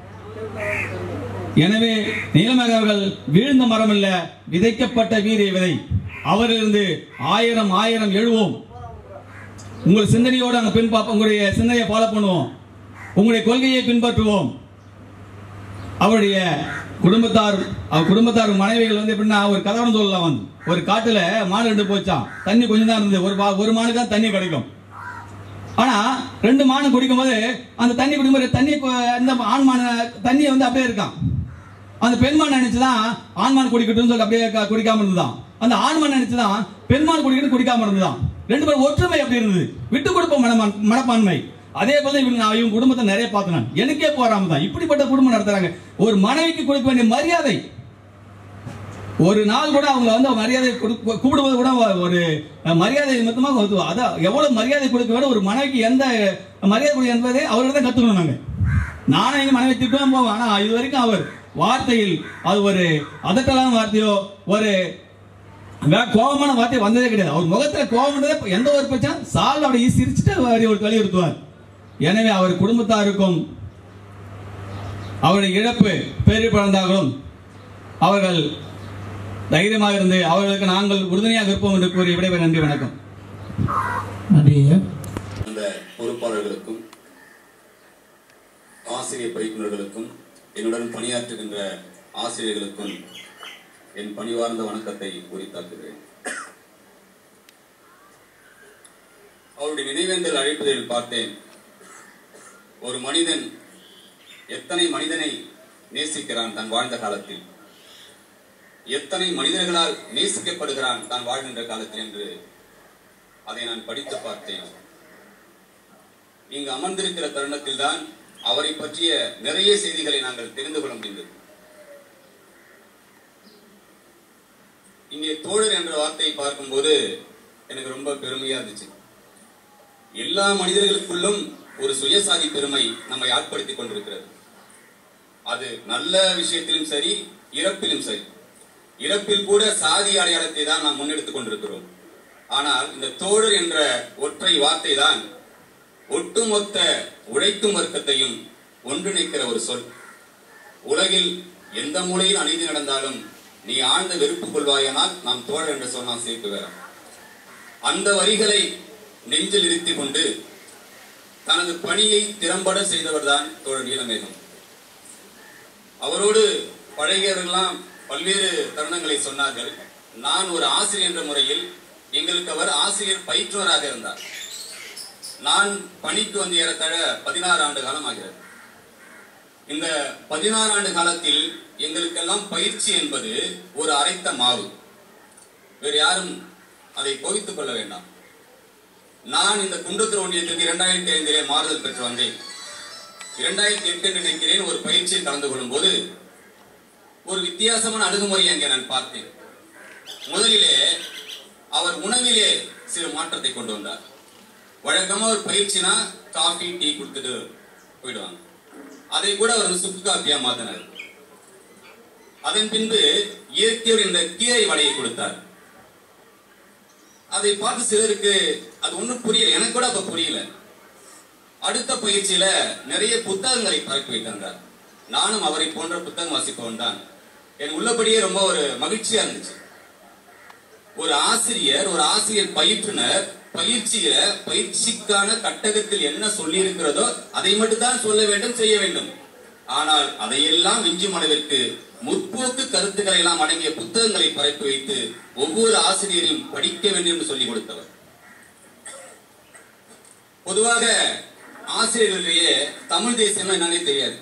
எனவே நீலமேக அவர்கள் வீழ்ந்த மரம் இல்ல விதைக்கப்பட்ட வீரிய விதை அவரிலிருந்து ஆயிரம் ஆயிரம் எழுவோம் உங்கள் சிந்தனையோடு அங்க பின் பார்ப்போம் உங்களுடைய சிந்தனையை ஃபாலோ பண்ணுவோம் உங்களுடைய கொள்கையை பின்பற்றுவோம் அவருடைய குடும்பத்தார் அவர் குடும்பத்தார் மனைவிகள் வந்து எப்படின்னா ஒரு கதவன் சொல்லலாம் வந்து ஒரு காட்டுல மாடு ரெண்டு போச்சான் தண்ணி கொஞ்சம் தான் இருந்தது ஒரு பா- ஒரு மானுக்கு தான் தண்ணி கிடைக்கும் ஆனா ரெண்டு மானு குடிக்கும்போது அந்த தண்ணி குடிக்கும்போது தண்ணி கொ- அந்த ஆண் மான தண்ணியை வந்து அப்படியே இருக்கான் அந்த பெண்மான் நினைச்சுதான் ஆண்மான் குடிக்கட்டும்னு சொல்லி அப்படியே க- குடிக்காம இருந்ததான் அந்த ஆண்மான் நினைச்சுதான் பெண்மான் குடிக்கட்டும் குடிக்காம இருந்ததான் ரெண்டு பேரும் ஒற்றுமை அப்படி இருந்தது விட்டு கொடுப்போம் மனமான் மனப்பான்மை அதே போல இவங்க நான் இவங்க குடும்பத்தை நிறைய பார்த்தேன் நான். எனக்கே போறாம தான் இப்படிப்பட்ட குடும்பம் நடத்துறாங்க ஒரு மனைவிக்கு கொடுக்க வேண்டிய மரியாதை ஒரு நாள் கூட அவங்க வந்து மரியாதை கொடுக்க- கூப்பிடும்போது கூட ஒரு மரியாதை நிமித்தமாக ஒரு- அதான் எவ்வளவு மரியாதை கொடுக்க வேண்டும் ஒரு மனைவிக்கு எந்த மரியாதை கொடுக்க என்பதை அவர்கிட்ட தான் கத்துக்கணும் நாங்க நானும் எங்க மனைவி திட்டுவேன் போவோம் ஆனா இது வரைக்கும் அவர் வார்த்தையில் அது ஒரு அதட்டலான வார்த்தையோ ஒரு வே- கோபமான வார்த்தை வந்ததே கிடையாது அவர் முகத்துல கோபம்ன்றதே எந்த ஒரு பிரச்சனை சால் அப்படி சிரிச்சுட்டு அவர் ஒரு வலியுறுத்துவார் எனவே அவர் குடும்பத்தாருக்கும் அவருடைய இழப்பு பேரு பிறந்தாலும் அவர்கள் தைரியமாக இருந்து அவர்களுக்கு நாங்கள் உறுதுணையாக இருப்போம் என்று கூறி விடைபெற நன்றி வணக்கம் நன்றி ஐயா அந்த பொறுப்பாளர்களுக்கும் ஆசிரியர் பயிற்றுனர்களுக்கும் என்னுடன் பணியாற்றுகின்ற ஆசிரியர்களுக்கும் என் பணிவார்ந்த வணக்கத்தை உரித்தாக்குகிறேன் அவருடைய நினைவேந்தல் அழைப்பதில் பார்த்தேன் ஒரு மனிதன் எத்தனை மனிதனை நேசிக்கிறான் தன் வாழ்ந்த காலத்தில் எத்தனை மனிதர்களால் நேசிக்கப்படுகிறான் தான் வாழ்கின்ற காலத்தில் என்று அதை நான் படித்து பார்த்தேன் இங்கு அமர்ந்திருக்கிற தருணத்தில் தான் அவரை பற்றிய நிறைய செய்திகளை நாங்கள் தெரிந்து கொள்ள முடிந்தது இங்கே தோழர் என்ற வார்த்தையை பார்க்கும்போது எனக்கு ரொம்ப பெருமையா இருந்துச்சு எல்லா மனிதர்களுக்குள்ளும் ஒரு சுயசாதி பெருமை நம்மை ஆட்படுத்திக் கொண்டிருக்கிறது அது நல்ல விஷயத்திலும் சரி இறப்பிலும் சரி இறப்பில் கூட சாதி அடையாளத்தை தான் நாம் முன்னெடுத்துக் கொண்டிருக்கிறோம் ஆனால் இந்த தோழர் என்ற ஒற்றை வார்த்தை தான் ஒட்டுமொத்த உழைக்கும் வர்க்கத்தையும் ஒன்றிணைக்கிற ஒரு சொல் உலகில் எந்த மூலையில் அநீதி நடந்தாலும் நீ ஆழ்ந்த வெறுப்பு கொள்வாயானால் நாம் தோழர் என்று சொன்னால் சேர்த்து வேற அந்த வரிகளை நெஞ்சில் இருத்திக் கொண்டு தனது பணியை திறம்பட செய்தவர்தான் தோழர் நீலமேகம் அவரோடு பழகியவர்கள்லாம் பல்வேறு தருணங்களை சொன்னார்கள் நான் ஒரு ஆசிரியர் என்ற முறையில் எங்களுக்கு அவர் ஆசிரியர் பயிற்றுவராக இருந்தார் நான் பணிக்கு வந்து ஏறத்தாழ பதினாறு ஆண்டு காலம் ஆகிறது இந்த பதினாறு ஆண்டு காலத்தில் எங்களுக்கெல்லாம் பயிற்சி என்பது ஒரு அரைத்த மாவு வேறு யாரும் அதை கோவித்துக் கொள்ள வேண்டாம் நான் இந்த குன்றத்தூர் ஒன்றியத்திற்கு இரண்டாயிரத்தி ஐந்திலே மாறுதல் பெற்று வந்தேன் இரண்டாயிரத்தி எட்டு நினைக்கிறேன் ஒரு பயிற்சியில் கலந்து கொள்ளும் போது ஒரு வித்தியாசமான அணுகுமுறையை அங்கே நான் பார்த்தேன் முதலிலே அவர் உணவிலே சிறு மாற்றத்தை கொண்டு வந்தார் வழக்கமா ஒரு பயிற்சினா காஃபி டீ கொடுத்துட்டு போயிடுவாங்க அதை கூட அவர் வந்து சுக்கு காஃபியா மாத்தினார் அதன் பின்பு இயற்கையோடு இந்த கீரை வடையை கொடுத்தார் அதை பார்த்து சிலருக்கு அது ஒண்ணும் புரியல எனக்கு கூட அப்ப புரியல அடுத்த பயிற்சியில நிறைய புத்தகங்களை பறக்க வைத்திருந்தார் நானும் அவரை போன்ற புத்தகம் வாசிப்பவன் தான் என் உள்ளபடியே ரொம்ப ஒரு மகிழ்ச்சியா இருந்துச்சு ஒரு ஆசிரியர் ஒரு ஆசிரியர் பயிற்றுனர் பயிற்சியில பயிற்சிக்கான கட்டகத்தில் என்ன சொல்லி இருக்கிறதோ அதை மட்டும் தான் சொல்ல வேண்டும் செய்ய வேண்டும் ஆனால் அதையெல்லாம் விஞ்சும் அளவிற்கு முற்போக்கு கருத்துக்களை எல்லாம் அடங்கிய புத்தகங்களை பரப்பி வைத்து ஒவ்வொரு ஆசிரியரையும் படிக்க வேண்டும் என்று சொல்லிக் கொடுத்தவர் பொதுவாக ஆசிரியர்களிடையே தமிழ் தேசியம் என்னன்னே தெரியாது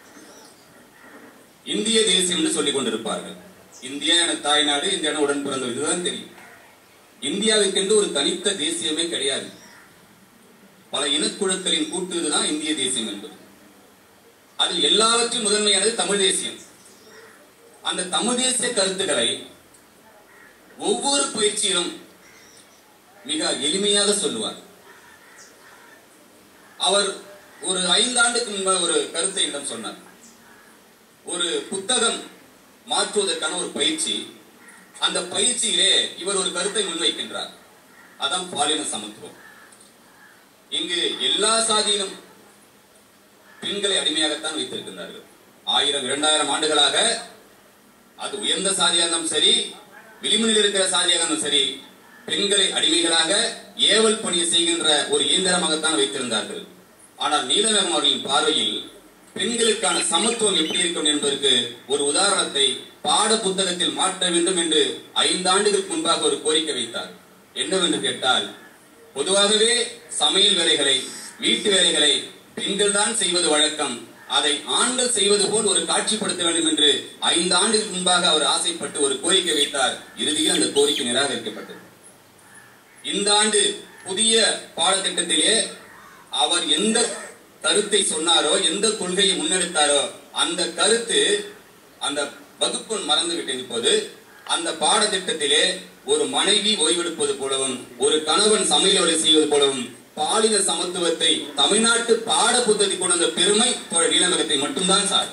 இந்திய தேசியம் என்று சொல்லிக் கொண்டிருப்பார்கள் இந்தியா என தாய்நாடு இந்தியா என உடன் பிறந்தவர் இதுதான் தெரியும் இந்தியாவுக்கென்று ஒரு தனித்த தேசியமே கிடையாது பல இனக்குழுக்களின் கூட்டு இதுதான் இந்திய தேசியம் என்பது அதில் எல்லாவற்றும் முதன்மையானது தமிழ் தேசியம் அந்த தமிழ் தேசிய கருத்துக்களை ஒவ்வொரு பயிற்சியிலும் மிக எளிமையாக சொல்லுவார் அவர் ஒரு ஐந்து ஆண்டுக்கு முன்பாக ஒரு கருத்தை என்னிடம் சொன்னார் ஒரு புத்தகம் மாற்றுவதற்கான ஒரு பயிற்சி அந்த பயிற்சியிலே இவர் ஒரு கருத்தை முன்வைக்கின்றார் அதான் பாலின சமத்துவம் இங்கு எல்லா சாதியிலும் பெண்களை அடிமையாகத்தான் வைத்திருக்கின்றார்கள் ஆயிரம் இரண்டாயிரம் ஆண்டுகளாக அது உயர்ந்த சாதியாக இருந்தாலும் சரி விளிம்புனில் இருக்கிற சாதியாக இருந்தாலும் சரி பெண்களை அடிமைகளாக ஏவல் பணியை செய்கின்ற ஒரு இயந்திரமாகத்தான் வைத்திருந்தார்கள் ஆனால் நீலமேகம் அவர்களின் பார்வையில் பெண்களுக்கான சமத்துவம் எப்படி இருக்கும் என்பதற்கு ஒரு உதாரணத்தை பாட புத்தகத்தில் மாற்ற வேண்டும் என்று ஐந்து ஆண்டுகளுக்கு முன்பாக ஒரு கோரிக்கை வைத்தார் என்னவென்று கேட்டால் பொதுவாகவே சமையல் வேலைகளை வீட்டு வேலைகளை பெண்கள் தான் செய்வது வழக்கம் அதை ஆண்கள் செய்வது போல் ஒரு காட்சிப்படுத்த வேண்டும் என்று ஐந்து ஆண்டுகளுக்கு முன்பாக அவர் ஆசைப்பட்டு ஒரு கோரிக்கை வைத்தார் இறுதியில் அந்த கோரிக்கை நிராகரிக்கப்பட்டது இந்த ஆண்டு புதிய பாடத்திட்டத்திலே அவர் எந்த கருத்தை சொன்னாரோ எந்த கொள்கையை முன்னெடுத்தாரோ அந்த கருத்து அந்த வகுப்பு மறந்து விட்டேன் இப்போது அந்த பாடத்திட்டத்திலே ஒரு மனைவி ஓய்வெடுப்பது போலவும் ஒரு கணவன் சமையல் வேலை செய்வது போலவும் பாலின சமத்துவத்தை தமிழ்நாட்டு பாட புத்தகத்தை கொண்டு வந்த பெருமை தோழர் நீலமகத்தை மட்டும்தான் சார்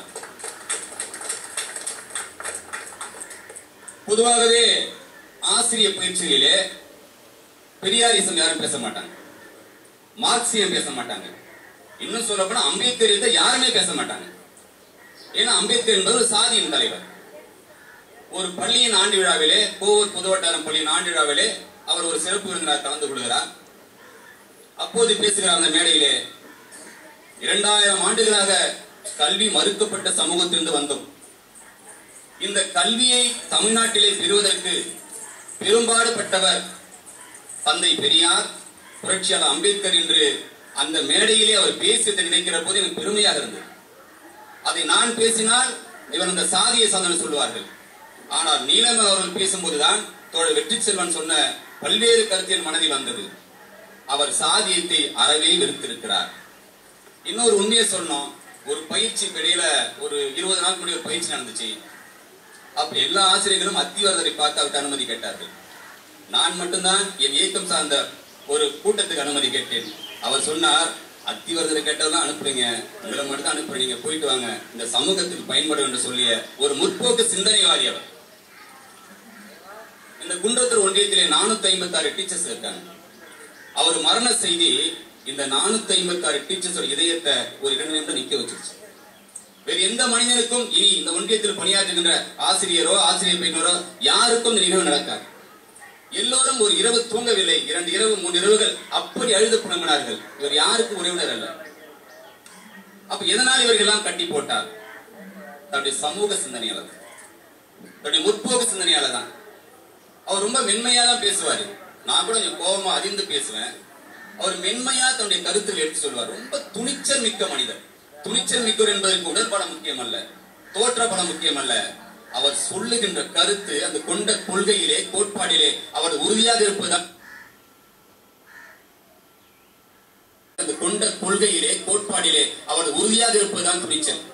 பொதுவாகவே ஆசிரிய பயிற்சிகளிலே பெரியாரிசம் யாரும் பேச மாட்டாங்க மார்க்சியம் பேச மாட்டாங்க இன்னும் சொல்ல போனா அம்பேத்கர் யாருமே பேச மாட்டாங்க ஏன்னா அம்பேத்கர் என்பவர் ஒரு சாதியின் தலைவர் ஒரு பள்ளியின் ஆண்டு விழாவிலே கோவூர் புதுவட்டாரம் பள்ளியின் ஆண்டு விழாவிலே அவர் ஒரு சிறப்பு விருந்தினர் கலந்து கொள்கிறார் அப்போது பேசுகிறார் அந்த மேடையிலே இரண்டாயிரம் ஆண்டுகளாக கல்வி மறுக்கப்பட்ட சமூகத்திலிருந்து வந்தோம் இந்த கல்வியை தமிழ்நாட்டிலே பெறுவதற்கு பெரும்பாடுபட்டவர் தந்தை பெரியார் புரட்சியாளர் அம்பேத்கர் என்று அந்த மேடையிலே அவர் பேசியதை நினைக்கிற போது எனக்கு பெருமையாக இருந்தது அதை நான் பேசினால் இவன் அந்த சாதியை சாதனை சொல்வார்கள் ஆனால் நீலம அவர்கள் பேசும்போதுதான் தோழர் வெற்றி செல்வன் சொன்ன பல்வேறு கருத்தியல் மனதில் வந்தது அவர் சாதியத்தை அறவே வெறுத்திருக்கிறார் இன்னொரு உண்மையை சொன்னோம் ஒரு பயிற்சி இடையில ஒரு இருபது நாள் முன்னாடி ஒரு பயிற்சி நடந்துச்சு அப்ப எல்லா ஆசிரியர்களும் அத்திவரதரை பார்த்து அவருக்கு அனுமதி கேட்டார்கள் நான் மட்டும்தான் என் இயக்கம் சார்ந்த ஒரு கூட்டத்துக்கு அனுமதி கேட்டேன் அவர் சொன்னார் அத்திவரதரை கேட்டதெல்லாம் அனுப்புறீங்க உங்களை மட்டும் தான் அனுப்புறீங்க நீங்க போயிட்டு வாங்க இந்த சமூகத்துக்கு பயன்படும் என்று சொல்லிய ஒரு முற்போக்கு சிந்தனைவாதி அவர் இந்த குன்றத்தூர் ஒன்றியத்திலே நானூத்தி ஐம்பத்தி ஆறு டீச்சர்ஸ் இருக்காங்க அவர் மரண செய்தி இந்த நானூத்தி ஐம்பத்தி ஆறு டீச்சர்ஸ் இதயத்தை ஒரு இரண்டு நிமிடம் நிக்க வச்சிருச்சு வேறு எந்த மனிதனுக்கும் இனி இந்த ஒன்றியத்தில் பணியாற்றுகின்ற ஆசிரியரோ ஆசிரியர் பெண்ணரோ யாருக்கும் இந்த நிகழ்வு நடக்காது எல்லோரும் ஒரு இரவு தூங்கவில்லை இரண்டு இரவு மூன்று இரவுகள் அப்படி அழுது புலம்பினார்கள் இவர் யாருக்கும் உறவினர் அல்ல அப்ப எதனால் இவர்கள் எல்லாம் கட்டி போட்டார் தன்னுடைய சமூக சிந்தனையாளர் தன்னுடைய முற்போக்கு சிந்தனையாளர் தான் அவர் ரொம்ப மென்மையா தான் பேசுவாரு நான் கூட கொஞ்சம் கோபமா அதிர்ந்து பேசுவேன் அவர் மென்மையா தன்னுடைய கருத்தில் எடுத்து சொல்வார் ரொம்ப துணிச்சல் மிக்க மனிதர் துணிச்சல் மிக்கவர் என்பதற்கு உடற்படம் முக்கியம் அல்ல தோற்ற படம் முக்கியம் அல்ல அவர் சொல்லுகின்ற கருத்து அந்த கொண்ட கொள்கையிலே கோட்பாடிலே அவர் உறுதியாக இருப்பதா அந்த கொண்ட கொள்கையிலே கோட்பாடிலே அவர் உறுதியாக இருப்பதுதான் துணிச்சல்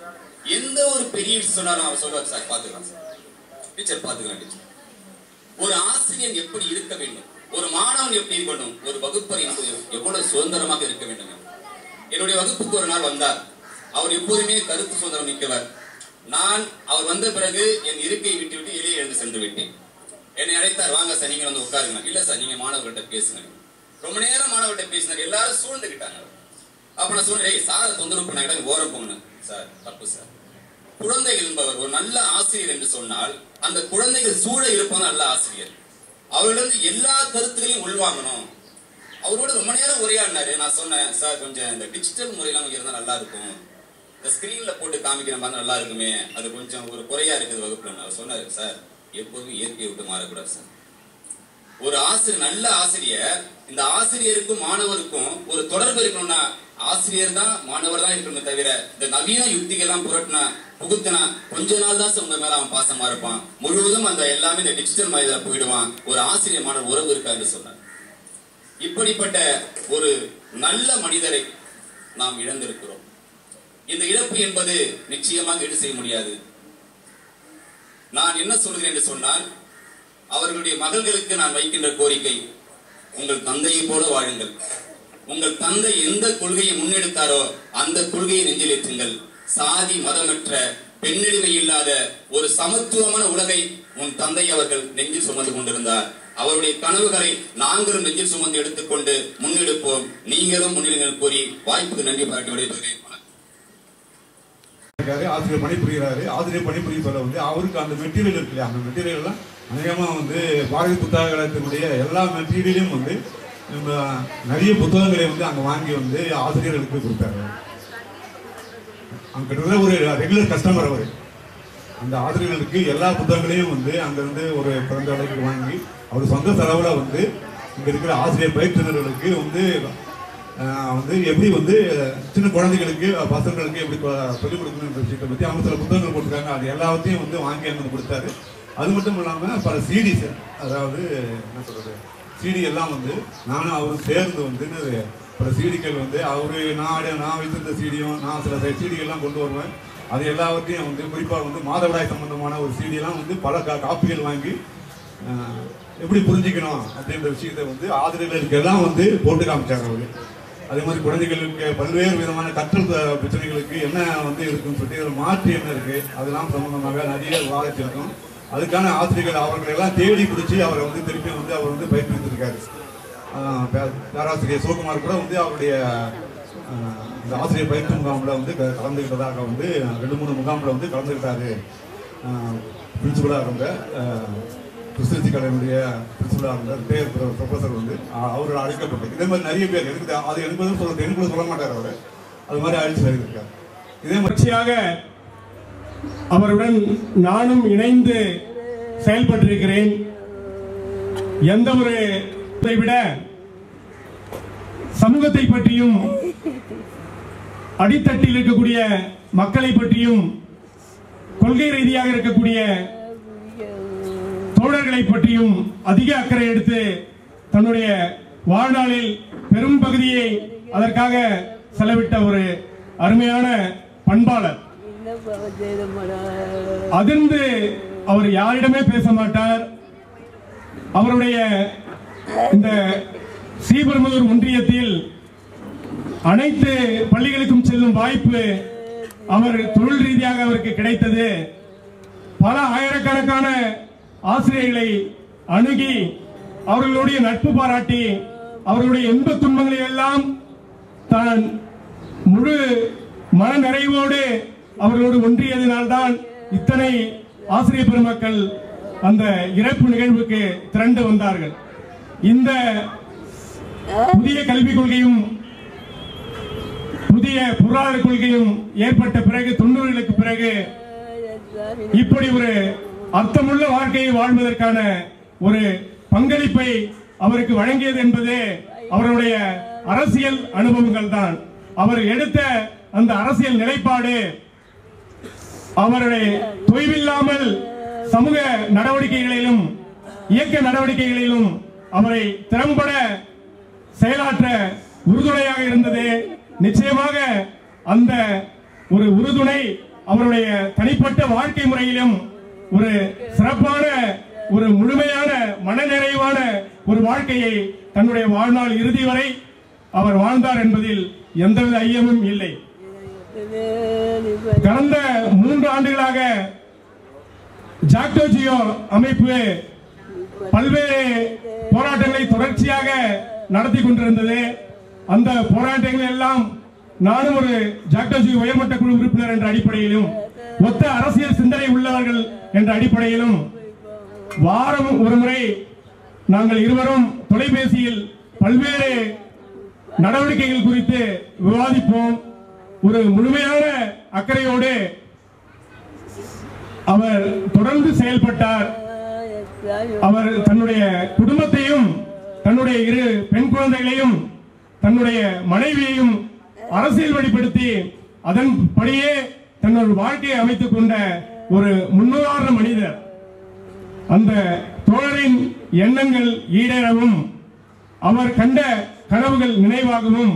எந்த ஒரு பெரிய விஷயம் சொன்னாலும் அவர் சொல்லுவார் சார் பாத்துக்கலாம் சார் டீச்சர் பாத்துக்கலாம் டீச்சர் ஒரு ஆசிரியர் எப்படி இருக்க வேண்டும் ஒரு மாணவன் எப்படி இருக்கணும் ஒரு வகுப்பறை என்பது எவ்வளவு சுதந்திரமாக இருக்க வேண்டும் என்னுடைய வகுப்புக்கு ஒரு நாள் வந்தார் அவர் எப்போதுமே கருத்து சுதந்திரம் மிக்கவர் நான் அவர் வந்த பிறகு என் இருக்கையை விட்டு விட்டு வெளியே எழுந்து சென்று விட்டேன் என்னை அழைத்தார் வாங்க சார் நீங்க வந்து உட்காருங்க இல்ல சார் நீங்க மாணவர்கள்ட்ட பேசுங்க ரொம்ப நேரம் மாணவர்கிட்ட பேசினார் எல்லாரும் சூழ்ந்துக்கிட்டாங்க அப்ப நான் சொன்னேன் "ஏய், சார் தொந்தரவு பண்ண ஓரம் போகணும் சார் தப்பு சார் குழந்தைகள் என்பவர் ஒரு நல்ல ஆசிரியர் என்று சொன்னால் அந்த குழந்தைகள் சூழ இருப்பவன் நல்ல ஆசிரியர் அவர்களிருந்து எல்லா கருத்துக்களையும் உள்வாங்கணும் அவரோட ரொம்ப நேரம் உரையாடினாரு நான் சொன்னேன் சார் கொஞ்சம் இந்த டிஜிட்டல் முறையெல்லாம் கொஞ்சம் இருந்தா நல்லா இருக்கும் இந்த ஸ்கிரீன்ல போட்டு காமிக்கிற மாதிரி நல்லா இருக்குமே அது கொஞ்சம் ஒரு குறையா இருக்குது வகுப்புல அவர் சொன்னாரு சார் எப்போதும் இயற்கையை விட்டு மாறக்கூடாது சார் ஒரு ஆசிரியர் நல்ல ஆசிரியர் இந்த ஆசிரியருக்கும் மாணவருக்கும் ஒரு தொடர்பு இருக்கணும்னா ஆசிரியர் தான் மாணவர் தான் இருக்கணுமே தவிர இந்த நவீன யுக்திகள்லாம் புரட்டினா புகுத்தினா கொஞ்ச நாள் தான் சார் உங்க மேல அவன் பாசமா இருப்பான் முழுவதும் அந்த எல்லாமே இந்த டிஜிட்டல் மையத்துல போயிடுவான் ஒரு ஆசிரியர் மாணவர் உறவு இருக்காதுன்னு சொன்னார் இப்படிப்பட்ட ஒரு நல்ல மனிதரை நாம் இழந்திருக்கிறோம் இந்த இழப்பு என்பது நிச்சயமாக ஈடு செய்ய முடியாது நான் என்ன சொல்கிறேன் என்று சொன்னால் அவர்களுடைய மகள்களுக்கு நான் வைக்கின்ற கோரிக்கை உங்கள் தந்தையை போல வாழுங்கள் உங்கள் தந்தை எந்த கொள்கையை முன்னெடுத்தாரோ அந்த கொள்கையை நெஞ்சிலேற்றுங்கள் சாதி மதமற்ற பெண்ணடிமை இல்லாத ஒரு சமத்துவமான உலகை உன் தந்தை அவர்கள் நெஞ்சில் சுமந்து கொண்டிருந்தார் அவருடைய கனவுகளை நாங்களும் நெஞ்சில் சுமந்து எடுத்துக்கொண்டு முன்னெடுப்போம் நீங்களும் முன்னிலைகள் கூறி வாய்ப்புக்கு நன்றி பாராட்டி விடைபெறுகிறேன் வணக்கம். இருக்காரு ஆசிரியர் பணிபுரிகிறாரு ஆசிரியர் பணிபுரிய சொல்ல வந்து அவருக்கு அந்த மெட்டீரியல் இருக்கு இல்லையா அந்த மெட்டீரியல் எல்லாம் அநேகமாக வந்து பாரதி புத்தகத்தினுடைய எல்லா மெட்டீரியலையும் வந்து நம்ம நிறைய புத்தகங்களை வந்து அங்கே வாங்கி வந்து ஆசிரியர்களுக்கு கொடுத்தாரு அங்க கிட்டத்தட்ட ஒரு ரெகுலர் கஸ்டமர் அவர் அந்த ஆசிரியர்களுக்கு எல்லா புத்தகங்களையும் வந்து அங்கிருந்து ஒரு பிறந்த அளவுக்கு வாங்கி அவர் சொந்த செலவுல வந்து இங்க இருக்கிற ஆசிரியர் பயிற்றுனர்களுக்கு வந்து ஆஹ், வந்து எப்படி வந்து சின்ன குழந்தைகளுக்கு பசங்களுக்கு எப்படி கொ- சொல்லிக் கொடுக்கணுன்ற விஷயத்தை பத்தி அவங்க சில புத்தகங்கள் போட்டிருக்காங்க அது எல்லாத்தையும் வந்து வாங்கி அங்கே கொடுத்தாரு அது மட்டும் இல்லாம பல சிடிஸ் அதாவது என்ன சொல்றது சிடி எல்லாம் வந்து நானும் அவரும் சேர்ந்து வந்து என்னது, பல சீடிகள் வந்து அவரு நான் நான் வைத்திருந்த சீடியும் நான் சில சீடிகள்லாம் கொண்டு வருவேன் அது எல்லாவற்றையும் வந்து குறிப்பாக வந்து மாதவிடாய் சம்பந்தமான ஒரு சீடியெல்லாம் வந்து பல கா காப்பிகள் வாங்கி ஆஹ், எப்படி புரிஞ்சுக்கணும் அப்படின்ற விஷயத்தை வந்து ஆசிரியர்களுக்கு எல்லாம் வந்து போட்டு காமிச்சாங்க அவரு அதே மாதிரி குழந்தைகளுக்கு பல்வேறு விதமான கற்றல் த- பிரச்சனைகளுக்கு என்ன வந்து இருக்குன்னு சொல்லிட்டு இதில் மாற்று என்ன இருக்கு அதெல்லாம் சம்பந்தமாக நிறைய விவாதிச்சு இருக்கும் அதுக்கான ஆசிரியர்கள் அவர்களை எல்லாம் தேடி பிடிச்சி அவரை வந்து திருப்பி வந்து அவர் வந்து பயிற்றுவித்திருக்காரு ஆஹ் பே- பேராசிரியர் சிவகுமார் கூட வந்து அவருடைய ஆஹ், இந்த ஆசிரியர் பயிற்சி முகாமில் வந்து க- கலந்துக்கிட்டதாக வந்து ரெண்டு மூணு முகாமில் வந்து கலந்துக்கிட்டாரு பிரின்சிபலாக இருந்த ஆஹ், கிறிஸ்தவ கலையினுடைய பிரின்சிபலாக இருந்த பேர் ப்ரொஃபஸர் வந்து ஆஹ், அவர் அழைக்கப்பட்டு இதே மாதிரி நிறைய பேர் எனக்கு தெ- அது எனக்கு வந்து சொல்ல எனக்கு கூட சொல்ல மாட்டார் அவர் அது மாதிரி அழைச்சு சொல்லியிருக்காரு இதே மாதிரி தொடர்ச்சியாக அவருடன் நானும் இணைந்து செயல்பட்டிருக்கிறேன் எந்த ஒரு இதை விட சமூகத்தை பற்றியும் அடித்தட்டில் இருக்கக்கூடிய மக்களை பற்றியும் கொள்கை ரீதியாக இருக்கக்கூடிய தோழர்களை பற்றியும் அதிக அக்கறை எடுத்து தன்னுடைய வாழ்நாளில் பெரும் பகுதியை அதற்காக செலவிட்ட ஒரு அருமையான பண்பாளர் அதிர்ந்து அவர் யாரிடமே பேச மாட்டார் அவருடைய இந்த ஸ்ரீபெரும்புதூர் ஒன்றியத்தில் அனைத்து பள்ளிகளுக்கும் செல்லும் வாய்ப்பு அவர் தொழில் ரீதியாக அவருக்கு கிடைத்தது பல ஆயிரக்கணக்கான ஆசிரியர்களை அணுகி அவர்களுடைய நட்பு பாராட்டி அவர்களுடைய இன்ப துன்பங்களை எல்லாம் தான் முழு மன நிறைவோடு அவர்களோடு ஒன்றியதினால்தான் இத்தனை ஆசிரியர் பெருமக்கள் அந்த இறப்பு நிகழ்வுக்கு திரண்டு வந்தார்கள் இந்த புதிய கல்விக் கொள்கையும் புதிய பொருளாதார கொள்கையும் ஏற்பட்ட பிறகு தொண்ணூறுகளுக்கு பிறகு இப்படி ஒரு அர்த்தமுள்ள வாழ்க்கையை வாழ்வதற்கான ஒரு பங்களிப்பை அவருக்கு வழங்கியது என்பது அவருடைய அரசியல் அனுபவங்கள் தான் அவர் எடுத்த அந்த அரசியல் நிலைப்பாடு அவருடைய தொய்வில்லாமல் சமூக நடவடிக்கைகளிலும் இயக்க நடவடிக்கைகளிலும் அவரை திறம்பட செயலாற்ற உறுதுணையாக இருந்தது நிச்சயமாக அந்த ஒரு உறுதுணை அவருடைய தனிப்பட்ட வாழ்க்கை முறையிலும் ஒரு சிறப்பான ஒரு முழுமையான மனநிறைவான ஒரு வாழ்க்கையை தன்னுடைய வாழ்நாள் இறுதி வரை அவர் வாழ்ந்தார் என்பதில் எந்தவித ஐயமும் இல்லை கடந்த மூன்று ஆண்டுகளாக ஜாக்டோஜியோ அமைப்பு பல்வேறு போராட்டங்களை தொடர்ச்சியாக நடத்தி கொண்டிருந்தது அந்த போராட்டங்கள் எல்லாம் நானும் ஒரு ஜாக்டோஜி உயர்மட்ட குழு உறுப்பினர் என்ற அடிப்படையிலும் ஒத்த அரசியல் சிந்தனை உள்ளவர்கள் என்ற அடிப்படையிலும் வாரம் ஒரு முறை நாங்கள் இருவரும் தொலைபேசியில் பல்வேறு நடவடிக்கைகள் குறித்து விவாதிப்போம் ஒரு முழுமையான அக்கறையோடு அவர் தொடர்ந்து செயல்பட்டார் அவர் தன்னுடைய குடும்பத்தையும் தன்னுடைய இரு பெண் குழந்தைகளையும் தன்னுடைய மனைவியையும் அரசியல் வழிப்படுத்தி அதன்படியே தன்னுடைய வாழ்க்கையை அமைத்துக் கொண்ட ஒரு முன்னுதாரண மனிதர் அந்த தோழரின் எண்ணங்கள் ஈடேறவும் அவர் கண்ட கனவுகள் நினைவாகவும்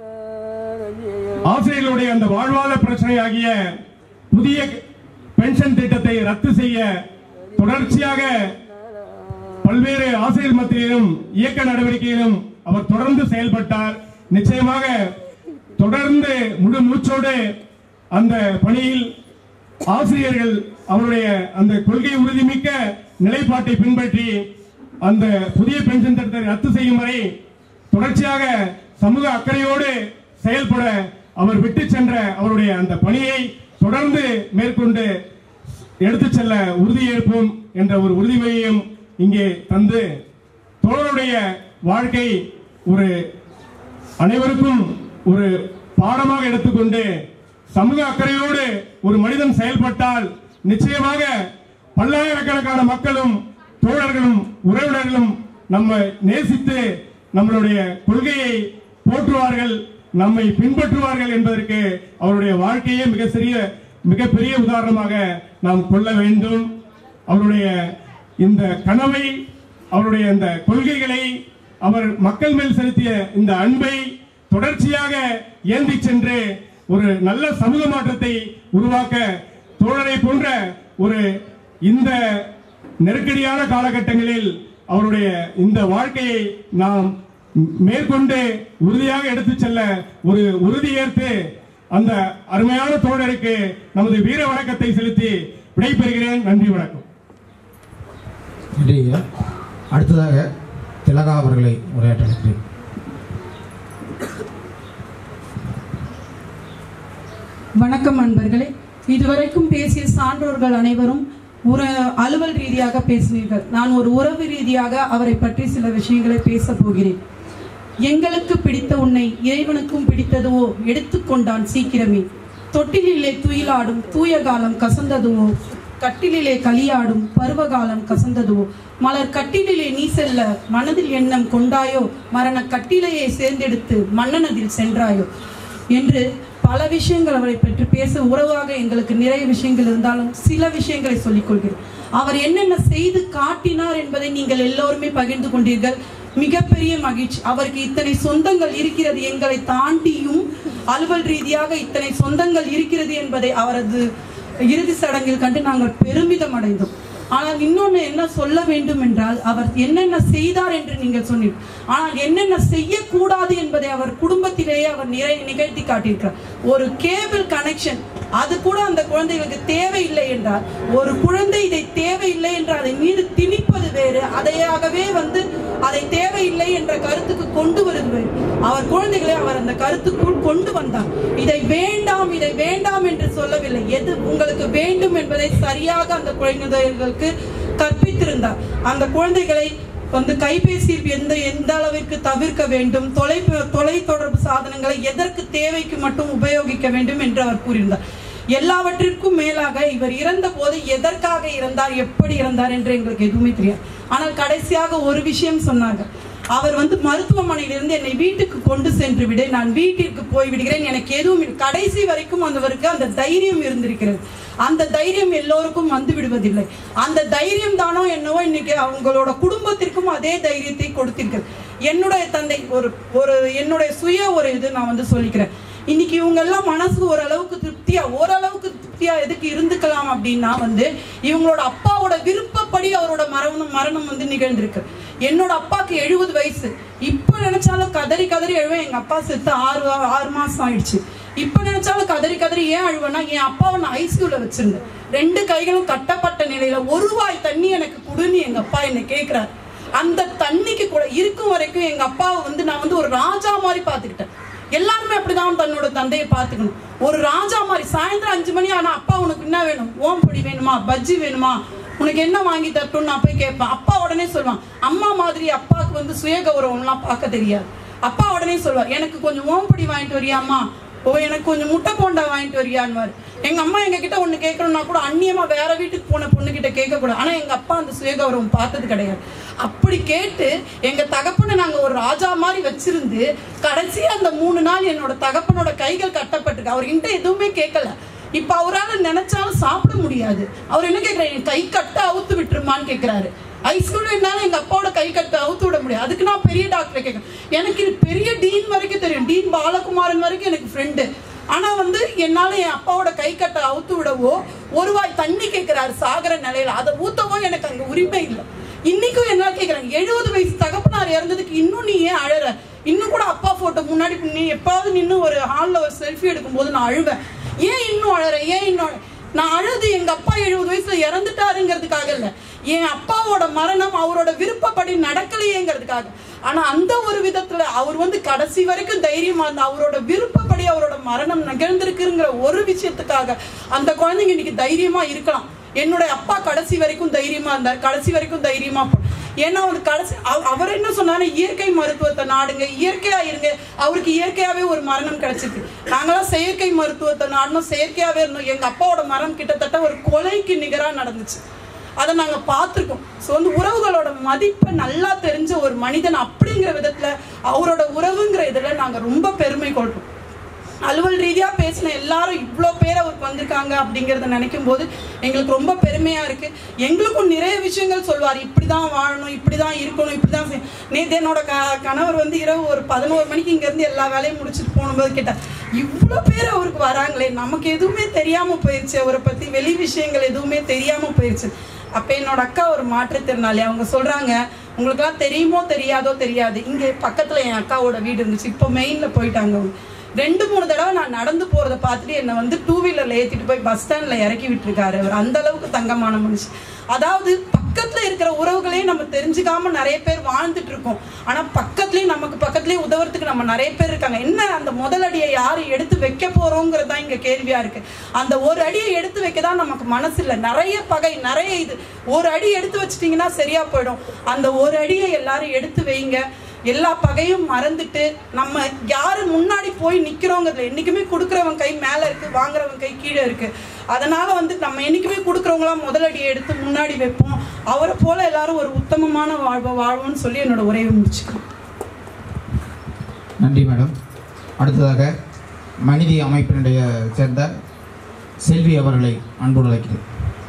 ஆசிரியர்களுடைய அந்த வாழ்வாதார பிரச்சனையாகிய புதிய பென்ஷன் திட்டத்தை ரத்து செய்ய தொடர்ச்சியாக பல்வேறு ஆசிரியர் மத்தியிலும் இயக்க நடவடிக்கையிலும் அவர் தொடர்ந்து செயல்பட்டார் நிச்சயமாக தொடர்ந்து முழு மூச்சோடு அந்த பணியில் ஆசிரியர்கள் அவருடைய அந்த கொள்கை உறுதிமிக்க நிலைப்பாட்டை பின்பற்றி அந்த புதிய பென்ஷன் திட்டத்தை ரத்து செய்யும் வரை தொடர்ச்சியாக சமூக அக்கறையோடு செயல்பட அவர் விட்டு சென்ற அவருடைய அந்த பணியை தொடர்ந்து மேற்கொண்டு எடுத்துச் செல்ல உறுதியேற்போம் என்ற ஒரு உறுதிமொழியையும் இங்கே தந்து தோழருடைய வாழ்க்கை ஒரு அனைவருக்கும் ஒரு பாடமாக எடுத்துக்கொண்டு சமூக அக்கறையோடு ஒரு மனிதன் செயல்பட்டால் நிச்சயமாக பல்லாயிரக்கணக்கான மக்களும் தோழர்களும் உறவினர்களும் நம்ம நேசித்து நம்மளுடைய கொள்கையை போற்றுவார்கள் நம்மை பின்பற்றுவார்கள் என்பதற்கு அவருடைய வாழ்க்கையே மிக சிறிய மிகப்பெரிய உதாரணமாக நாம் கொள்ள வேண்டும் அவருடைய இந்த கனவை அவருடைய இந்த கொள்கைகளை அவர் மக்கள் மேல் செலுத்திய இந்த அன்பை தொடர்ச்சியாக ஏந்தி சென்று ஒரு நல்ல சமூக மாற்றத்தை உருவாக்க தோழரை போன்ற ஒரு இந்த நெருக்கடியான காலகட்டங்களில் அவருடைய இந்த வாழ்க்கையை நாம் மேற்கொண்டு உறுதியாக எடுத்துச் செல்ல ஒரு உறுதியேற்று அந்த அருமையான தோழருக்கு நமது வீர வணக்கத்தை செலுத்தி விடைபெறுகிறேன் நன்றி வணக்கம் நன்றி ஐயா அடுத்ததாக திலகா அவர்களை உரையாற்ற அழைக்கிறேன் வணக்கம் அன்பர்களே இதுவரைக்கும் பேசிய சான்றோர்கள் அனைவரும் ஒரு அலுவல் ரீதியாக பேசினீர்கள் நான் ஒரு உறவு ரீதியாக அவரை பற்றி சில விஷயங்களை பேசப் போகிறேன் எங்களுக்கு பிடித்த உன்னை இறைவனுக்கும் பிடித்ததுவோ எடுத்துக்கொண்டான் சீக்கிரமே தொட்டிலிலே துயிலாடும் தூய காலம் கசந்ததுவோ கட்டிலிலே களியாடும் பருவகாலம் கசந்ததுவோ மலர் கட்டிலிலே நீ செல்ல மனதில் எண்ணம் கொண்டாயோ மரண கட்டிலையை சேர்ந்தெடுத்து மன்னனதில் சென்றாயோ என்று பல விஷயங்கள் அவரை பற்றி பேச உறவாக எங்களுக்கு நிறைய விஷயங்கள் இருந்தாலும் சில விஷயங்களை சொல்லிக் கொள்கிறேன் அவர் என்னென்ன செய்து காட்டினார் என்பதை நீங்கள் எல்லோருமே பகிர்ந்து கொண்டீர்கள் மிகப்பெரிய மகிழ்ச்சி அவருக்கு இத்தனை சொந்தங்கள் இருக்கிறது எங்களை தாண்டியும் அலுவல் ரீதியாக இத்தனை சொந்தங்கள் இருக்கிறது என்பதை அவரது இறுதி சடங்கில் கண்டு நாங்கள் பெருமிதம் அடைந்தோம் ஆனால் இன்னொன்று என்ன சொல்ல வேண்டும் என்றால் அவர் என்னென்ன செய்தார் என்று நீங்கள் சொன்னீர் ஆனால் என்னென்ன செய்யக்கூடாது என்பதை அவர் குடும்பத்திலேயே அவர் நிறை நிகழ்த்தி காட்டியிருக்கிறார் ஒரு கேபிள் கனெக்ஷன் அது கூட அந்த குழந்தைகளுக்கு தேவையில்லை என்றால் ஒரு குழந்தை இதை தேவையில்லை என்று அதை மீது திணிப்பது வேறு அதையாகவே வந்து அதை தேவையில்லை என்ற கருத்துக்கு கொண்டு வருவது வேறு அவர் குழந்தைகளை அவர் அந்த கருத்துக்குள் கொண்டு வந்தார் இதை வேண்டாம் இதை வேண்டாம் என்று சொல்லவில்லை எது உங்களுக்கு வேண்டும் என்பதை சரியாக அந்த குழந்தைகளுக்கு கற்பித்திருந்தார் அந்த குழந்தைகளை வந்து கைபேசியில் எந்த எந்த அளவிற்கு தவிர்க்க வேண்டும் தொலை தொலை தொடர்பு சாதனங்களை எதற்கு தேவைக்கு மட்டும் உபயோகிக்க வேண்டும் என்று அவர் கூறியிருந்தார் எல்லாவற்றிற்கும் மேலாக இவர் இறந்த போது எதற்காக இறந்தார் எப்படி இறந்தார் என்று எங்களுக்கு எதுவுமே தெரியாது ஆனால் கடைசியாக ஒரு விஷயம் சொன்னாங்க அவர் வந்து மருத்துவமனையிலிருந்து என்னை வீட்டுக்கு கொண்டு சென்று விடு நான் வீட்டிற்கு போய் விடுகிறேன் எனக்கு எதுவும் இல்லை. கடைசி வரைக்கும் அந்தவருக்கு அந்த தைரியம் இருந்திருக்கிறது அந்த தைரியம் எல்லோருக்கும் வந்து விடுவதில்லை அந்த தைரியம் தானோ என்னவோ இன்னைக்கு அவங்களோட குடும்பத்திற்கும் அதே தைரியத்தை கொடுத்திருக்கிறது என்னுடைய தந்தை ஒரு ஒரு என்னுடைய சுய ஒரு இது நான் வந்து சொல்லிக்கிறேன் இன்னைக்கு இவங்க எல்லாம் மனசு ஓரளவுக்கு திருப்தியா ஓரளவுக்கு திருப்தியா எதுக்கு இருந்துக்கலாம் அப்படின்னா வந்து இவங்களோட அப்பாவோட விருப்பப்படி அவரோட மரணம் மரணம் வந்து நிகழ்ந்திருக்கு என்னோட அப்பாவுக்கு எழுபது வயசு இப்ப நினைச்சாலும் கதறி கதறி அழுவேன் எங்க அப்பா செத்து ஆறு வா- ஆறு மாசம் ஆயிடுச்சு இப்ப நினைச்சாலும் கதறி கதறி ஏன் அழுவேன்னா என் அப்பாவை நான் ஐசியூல வச்சிருந்தேன் ரெண்டு கைகளும் கட்டப்பட்ட நிலையில ஒரு வாய் தண்ணி எனக்கு கொடுன்னு எங்க அப்பா என்னை கேக்குறாரு அந்த தண்ணிக்கு கூட இருக்கும் வரைக்கும் எங்க அப்பாவை வந்து நான் வந்து ஒரு ராஜா மாதிரி பாத்துக்கிட்டேன் எல்லாருமே அப்படிதான் தன்னோட தந்தையை பார்த்துக்கணும் ஒரு ராஜா மாதிரி சாயந்தரம் அஞ்சு மணி ஆனா அப்பா உனக்கு என்ன வேணும் ஓம்பொடி வேணுமா பஜ்ஜி வேணுமா உனக்கு என்ன வாங்கி தரட்டும்னு நான் போய் கேட்பேன் அப்பா உடனே சொல்லுவான் அம்மா மாதிரி அப்பாவுக்கு வந்து சுய கௌரவம்லாம் பார்க்க தெரியாது அப்பா உடனே சொல்லுவார் எனக்கு கொஞ்சம் ஓம்பொடி வாங்கிட்டு வரியாம்மா ஓ எனக்கு கொஞ்சம் முட்டை போண்டா வாங்கிட்டு வரியான்வார் எங்க அம்மா எங்க கிட்ட ஒண்ணு கேட்கணும்னா கூட அந்நியமா வேற வீட்டுக்கு போன பொண்ணு கிட்ட கேட்க கூடாது ஆனா எங்க அப்பா அந்த சுயகௌரவம் பார்த்தது கிடையாது அப்படி கேட்டு எங்க தகப்பனை நாங்க ஒரு ராஜா மாதிரி வச்சிருந்து கடைசியா அந்த மூணு நாள் என்னோட தகப்பனோட கைகள் கட்டப்பட்டிருக்கு அவர்கிட்ட எதுவுமே கேட்கல இப்ப அவரால் நினைச்சாலும் சாப்பிட முடியாது அவர் என்ன கேட்கிறாரு என் கை கட்ட அவுத்து விட்டுருமான்னு கேட்கிறாரு ஐஸ்கூல் என்னால எங்க அப்பாவோட கை கட்ட அவுத்து விட முடியாது அதுக்கு நான் பெரிய டாக்டரை கேட்கறேன் எனக்கு இது பெரிய டீன் வரைக்கும் தெரியும் டீன் பாலகுமாரன் வரைக்கும் எனக்கு ஃப்ரெண்டு ஆனா வந்து என்னால என் அப்பாவோட கை கட்ட அவுத்து விடவோ ஒரு வாய் தண்ணி கேட்கிறாரு சாகர நிலையில அதை ஊத்தவோ எனக்கு அங்க உரிமை இல்லை இன்னைக்கும் என்ன கேக்குறாங்க எழுபது வயசு தகப்பனார் இறந்ததுக்கு இன்னும் நீ ஏன் அழற இன்னும் கூட அப்பா போட்டோ முன்னாடி நீ எப்பாவது நின்று ஒரு ஹாலில் ஒரு செல்ஃபி எடுக்கும்போது நான் அழுவேன் ஏன் இன்னும் அழற ஏன் இன்னும் அழ- நான் அழுது எங்க அப்பா எழுபது வயசுல இறந்துட்டாருங்கிறதுக்காக இல்ல என் அப்பாவோட மரணம் அவரோட விருப்பப்படி நடக்கலையேங்கிறதுக்காக ஆனா அந்த ஒரு விதத்துல அவர் வந்து கடைசி வரைக்கும் தைரியமா இருந்த அவரோட விருப்பப்படி அவரோட மரணம் நிகழ்ந்திருக்குங்கிற ஒரு விஷயத்துக்காக அந்த குழந்தைங்க இன்னைக்கு தைரியமா இருக்கலாம் என்னோட அப்பா கடைசி வரைக்கும் தைரியமா இருந்தார் கடைசி வரைக்கும் தைரியமா போ- ஏன்னா அவர் கடைசி அவ- அவர் என்ன சொன்னாரு இயற்கை மருத்துவத்தை நாடுங்க இயற்கையா இருங்க அவருக்கு இயற்கையாவே ஒரு மரணம் கிடைச்சிருக்கு நாங்களாம் செயற்கை மருத்துவத்தை நாடணும் செயற்கையாவே இருந்தோம் எங்க அப்பாவோட மரணம் கிட்டத்தட்ட ஒரு கொலைக்கு நிகரா நடந்துச்சு அதை நாங்க பார்த்துருக்கோம் ஸோ வந்து உறவுகளோட மதிப்பை நல்லா தெரிஞ்ச ஒரு மனிதன் அப்படிங்கிற விதத்துல அவரோட உறவுங்கிற இதுல நாங்க ரொம்ப பெருமை கொள்றோம் அலுவல் ரீதியா பேசின எல்லாரும் இவ்வளோ பேர் அவருக்கு வந்திருக்காங்க அப்படிங்கறத நினைக்கும் போது எங்களுக்கு ரொம்ப பெருமையா இருக்கு எங்களுக்கும் நிறைய விஷயங்கள் சொல்வார் இப்படிதான் வாழணும் இப்படிதான் இருக்கணும் இப்படிதான் செய்- நேத்து என்னோட க கணவர் வந்து இரவு ஒரு பதினோரு மணிக்கு இங்க இருந்து எல்லா வேலையும் முடிச்சுட்டு போகும்போது கேட்டார் இவ்வளோ பேர் அவருக்கு வராங்களே நமக்கு எதுவுமே தெரியாம போயிருச்சு அவரை பத்தி வெளி விஷயங்கள் எதுவுமே தெரியாம போயிருச்சு அப்ப என்னோட அக்கா ஒரு மாற்றுத்திறனாளி அவங்க சொல்றாங்க உங்களுக்குலாம் தெரியுமோ தெரியாதோ தெரியாது இங்க பக்கத்துல என் அக்காவோட வீடு இருந்துச்சு இப்போ மெயின்ல போயிட்டாங்க அவங்க ரெண்டு மூணு தடவை நான் நடந்து போறத பார்த்துட்டு என்னை வந்து டூ வீலர்ல ஏத்திட்டு போய் பஸ் ஸ்டாண்ட்ல இறக்கி விட்டுருக்காரு அவர் அந்த அளவுக்கு தங்கமான மனுஷன் அதாவது பக்கத்துல இருக்கிற உறவுகளே நம்ம தெரிஞ்சுக்காம நிறைய பேர் வாழ்ந்துட்டு இருக்கோம் ஆனா பக்கத்துலயே நமக்கு பக்கத்துலயே உதவுறதுக்கு நம்ம நிறைய பேர் இருக்காங்க என்ன அந்த முதல் அடியை யாரு எடுத்து வைக்க போறோங்கிறது தான் இங்க கேள்வியா இருக்கு அந்த ஒரு அடியை எடுத்து வைக்க தான் நமக்கு மனசு இல்லை நிறைய பகை நிறைய இது ஒரு அடி எடுத்து வச்சிட்டீங்கன்னா சரியா போயிடும் அந்த ஒரு அடியை எல்லாரும் எடுத்து வைங்க எல்லா பகையும் மறந்துட்டு நம்ம யாரு முன்னாடி போய் நிக்கிறோங்கிறதுல என்னைக்குமே கொடுக்குறவன் கை மேல இருக்கு வாங்குறவன் கை கீழே இருக்கு அதனால வந்து நம்ம என்னைக்குமே கொடுக்குறவங்களா முதலடியை எடுத்து முன்னாடி வைப்போம் அவரை போல எல்லாரும் ஒரு உத்தமமான வாழ்வை வாழ்வோம்னு சொல்லி என்னோட உரையை முடிச்சுக்கிறேன் நன்றி மேடம் அடுத்ததாக மனிதி அமைப்பினுடைய சேர்ந்த செல்வி அவர்களை அன்போடு அழைக்கிறேன்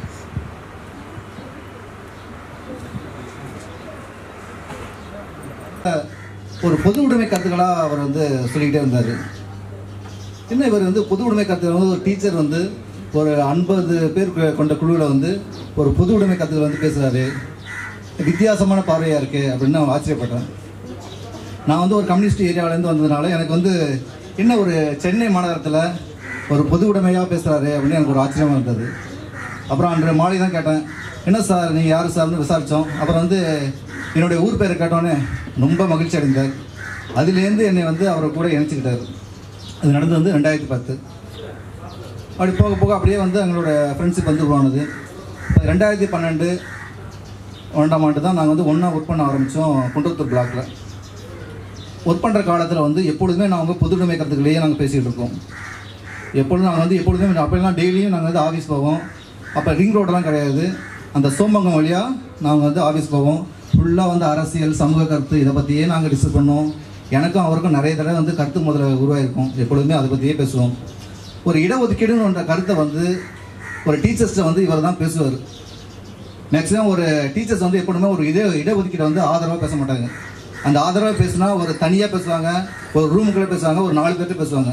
ஒரு பொது உடைமை கருத்துக்களாக அவர் வந்து சொல்லிக்கிட்டே இருந்தார் என்ன இவர் வந்து பொது உடைமை கருத்துக்கள் வந்து ஒரு டீச்சர் வந்து ஒரு ஐம்பது பேர் கொ- கொண்ட குழுவில் வந்து ஒரு பொது உடைமை கருத்துக்கள் வந்து பேசுகிறாரு வித்தியாசமான பார்வையாக இருக்குது அப்படின்னு நான் ஆச்சரியப்பட்டேன் நான் வந்து ஒரு கம்யூனிஸ்ட் ஏரியாவிலேருந்து வந்ததுனால எனக்கு வந்து என்ன ஒரு சென்னை மாநகரத்தில் ஒரு பொது உடைமையாக பேசுகிறாரு அப்படின்னு எனக்கு ஒரு ஆச்சரியமாக இருந்தது அப்புறம் அன்று மாலை தான் கேட்டேன் என்ன சார் நீங்கள் யார் சார்னு விசாரித்தோம் அப்புறம் வந்து என்னுடைய ஊர் பேரை கேட்டோன்னே ரொம்ப மகிழ்ச்சி அடைந்தார் அதுலேருந்து என்னை வந்து அவரை கூட இணைச்சிக்கிட்டார் அது நடந்தது வந்து ரெண்டாயிரத்தி பத்து அப்படி போக போக அப்படியே வந்து எங்களோட ஃப்ரெண்ட்ஷிப் வந்து உருவானது இப்போ ரெண்டாயிரத்தி பன்னெண்டு ஒன்றாம் ஆண்டு தான் நாங்கள் வந்து ஒன்றா ஒர்க் பண்ண ஆரம்பித்தோம் குன்றத்தூர் பிளாக்ல ஒர்க் பண்ணுற காலத்தில் வந்து எப்பொழுதுமே நாங்கள் பொதுவுடைமை கருத்துக்களையே நாங்கள் பேசிகிட்டு இருக்கோம் எப்பொழுதும் நாங்கள் வந்து எப்பொழுதுமே அப்போல்லாம் டெய்லியும் நாங்கள் வந்து ஆஃபீஸ் போவோம் அப்போ ரிங் ரோடெல்லாம் கிடையாது அந்த சோமங்கம் வழியாக நாங்கள் வந்து ஆஃபீஸ் போவோம் ஃபுல்லாக வந்து அரசியல் சமூக கருத்து இதை பற்றியே நாங்கள் டிஸ்கஸ் பண்ணுவோம் எனக்கும் அவருக்கும் நிறைய தடவை வந்து கருத்து முதல்ல உருவாயிருக்கும் எப்பொழுதுமே அதை பற்றியே பேசுவோம் ஒரு இடஒதுக்கீடுன்ற கருத்தை வந்து ஒரு டீச்சர்ஸ்ட்டை வந்து இவர் தான் பேசுவார் மேக்ஸிமம் ஒரு டீச்சர்ஸ் வந்து எப்பொழுதுமே ஒரு இட இடஒதுக்கீடை வந்து ஆதரவாக பேச மாட்டாங்க அந்த ஆதரவாக பேசுனா ஒரு தனியாக பேசுவாங்க ஒரு ரூமுக்குள்ளே பேசுவாங்க ஒரு நாலு பேர்கிட்ட பேசுவாங்க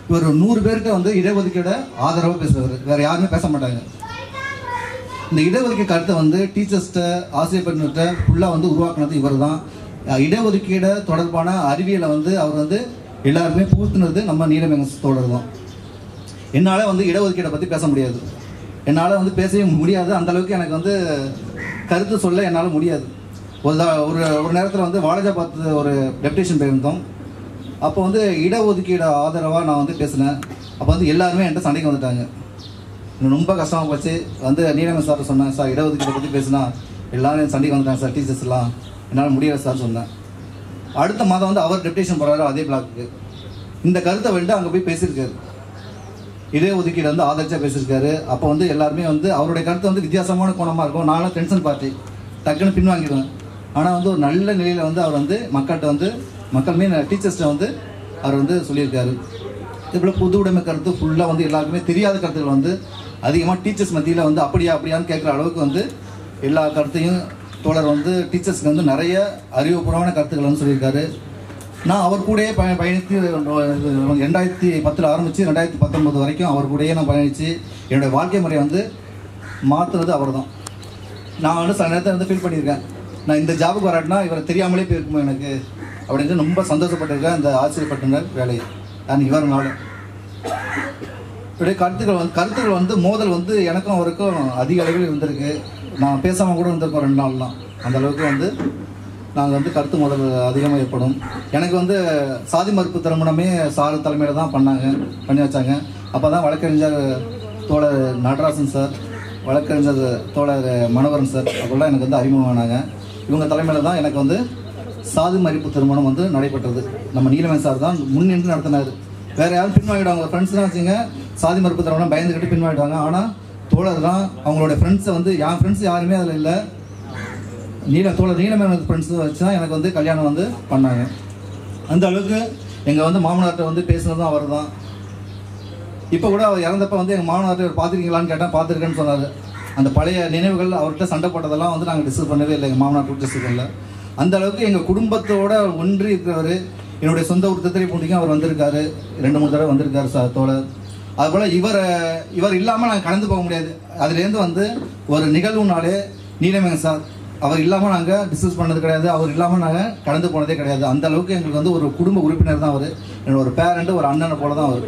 இவர் ஒரு நூறு பேர்கிட்ட வந்து இடஒதுக்கீட ஆதரவாக பேசுவார் வேற யாருமே பேச மாட்டாங்க இந்த இடஒதுக்கீடு கருத்தை வந்து டீச்சர்ஸ்கிட்ட ஆசிரியர் பெண்கிட்ட ஃபுல்லாக வந்து உருவாக்குனது இவர் தான் இடஒதுக்கீடு தொடர்பான அறிவியலை வந்து அவர் வந்து எல்லாருமே புகுத்துனது நம்ம நீலமேக தோழர் தான் என்னால் வந்து இடஒதுக்கீடை பற்றி பேச முடியாது என்னால் வந்து பேசவே முடியாது அந்த அளவுக்கு எனக்கு வந்து கருத்து சொல்ல என்னால் முடியாது ஒரு தா- ஒரு ஒரு நேரத்தில் வந்து வாலாஜாபாத் ஒரு டெப்டேஷன் போயிருந்தோம் அப்போ வந்து இடஒதுக்கீடு ஆதரவாக நான் வந்து பேசினேன் அப்போ வந்து எல்லாருமே என்கிட்ட சண்டைக்கு வந்துட்டாங்க எனக்கு ரொம்ப கஷ்டமாக போச்சு வந்து நீலம சார் சொன்னேன் சார் இடஒதுக்கீடை பற்றி பேசினா எல்லாரும் என் சண்டைக்கு வந்துட்டாங்க சார் டீச்சர்ஸ் எல்லாம் என்னால் முடியல சார் சொன்னேன் அடுத்த மாதம் வந்து அவர் டெப்டேஷன் போகிறாரு அதே பிளாக்கு இந்த கருத்தை வந்து அங்கே போய் பேசியிருக்காரு இதே ஒதுக்கீடு வந்து ஆதரிச்சா பேசியிருக்காரு அப்போ வந்து எல்லாருமே வந்து அவருடைய கருத்து வந்து வித்தியாசமான கோணமாக இருக்கும் நானும் டென்ஷன் பார்ட்டி டக்குன்னு பின்வாங்கிடுவேன் ஆனால் வந்து ஒரு நல்ல நிலையில் வந்து அவர் வந்து மக்கள்கிட்ட வந்து மக்கள் மீன் டீச்சர்ஸ்கிட்ட வந்து அவர் வந்து சொல்லியிருக்காரு இதுபோல் புது உடைமை கருத்து ஃபுல்லாக வந்து எல்லாருக்குமே தெரியாத கருத்துக்கள் வந்து அதிகமாக டீச்சர்ஸ் மத்தியில் வந்து அப்படியா அப்படியான்னு கேட்குற அளவுக்கு வந்து எல்லா கருத்தையும் தோழர் வந்து டீச்சர்ஸ்க்கு வந்து நிறைய அறிவுபூர்வமான கருத்துக்கள் வந்து சொல்லியிருக்காரு நான் அவர் கூடயே பய பயணித்து ரெண்டாயிரத்தி பத்தில் ஆரம்பித்து ரெண்டாயிரத்தி பத்தொன்பது வரைக்கும் அவர் கூடயே நான் பயணித்து என்னுடைய வாழ்க்கை முறையை வந்து மாற்றுறது அவர் தான் நான் வந்து சில நேரத்தில் வந்து ஃபீல் பண்ணியிருக்கேன் நான் இந்த ஜாபுக்கு வராட்டினா இவரை தெரியாமலே போயிருக்குமோ எனக்கு அப்படின்னு ரொம்ப சந்தோஷப்பட்டிருக்கேன் இந்த ஆச்சரியப்பட்டிருந்த வேலையை நான் இவர்னால இப்படியே கருத்துக்கள் வந்து கருத்துக்கள் வந்து மோதல் வந்து எனக்கும் அவருக்கும் அதிக அளவில் இருந்திருக்கு நான் பேசாமல் கூட இருந்திருக்கோம் ரெண்டு நாள்லாம் அந்த அளவுக்கு வந்து நாங்கள் வந்து கருத்து மோதல் அதிகமாக ஏற்படும் எனக்கு வந்து சாதி மறுப்பு திருமணமே சார் தலைமையில் தான் பண்ணாங்க பண்ணி வச்சாங்க அப்போ தான் வழக்கறிஞர் தோழர் நடராசன் சார் வழக்கறிஞர் தோழர் மனோகரன் சார் அப்போல்லாம் எனக்கு வந்து அறிமுகமானாங்க இவங்க தலைமையில் தான் எனக்கு வந்து சாதி மறுப்பு திருமணம் வந்து நடைபெற்றது நம்ம நீலமன் சார் தான் முன்னின்று நடத்தினார் வேற யாரும் பின்வாங்கிடுவாங்க ஒரு ஃப்ரெண்ட்ஸ்லாம் வச்சுங்க சாதி மறுப்பு தரவெல்லாம் பயந்துக்கிட்டு பின்வாங்கிடுவாங்க ஆனால் தோழர் தான் அவங்களோட ஃப்ரெண்ட்ஸை வந்து என் ஃப்ரெண்ட்ஸ் யாருமே அதில் இல்லை நீல தோழர் நீலமேன ஃப்ரெண்ட்ஸ் வச்சு தான் எனக்கு வந்து கல்யாணம் வந்து பண்ணாங்க அந்த அளவுக்கு எங்கள் வந்து மாமனார்கிட்ட வந்து பேசுனதும் அவர் தான் இப்போ கூட அவர் இறந்தப்ப வந்து எங்கள் மாமனார்கிட்ட இவர் பார்த்துருக்கீங்களான்னு கேட்டால் பார்த்துருக்கேன்னு சொன்னார் அந்த பழைய நினைவுகள் அவர்கிட்ட சண்டை போட்டதெல்லாம் வந்து நாங்கள் டிஸ்கஸ் பண்ணவே இல்லை எங்கள் மாமனார் கூட டிஸ்கஸ் பண்ணல அந்த அளவுக்கு எங்கள் குடும்பத்தோட ஒன்றி இருக்கிறவர் என்னுடைய சொந்த ஊர் தித்திரை பூண்டிக்கும் அவர் வந்திருக்காரு ரெண்டு மூணு தடவை வந்திருக்காரு சார் தோழர் அதுபோல் இவர் இவர் இல்லாமல் நாங்கள் கடந்து போக முடியாது அதுலேருந்து வந்து ஒரு நிகழ்வுனாலே நீலமேகன் சார் அவர் இல்லாமல் நாங்கள் டிஸ்கஸ் பண்ணது கிடையாது அவர் இல்லாமல் நாங்கள் கடந்து போனதே கிடையாது அந்த அளவுக்கு எங்களுக்கு வந்து ஒரு குடும்ப உறுப்பினர் தான் அவர் என்னோட ஒரு பேரண்ட் ஒரு அண்ணனை போல தான் அவர்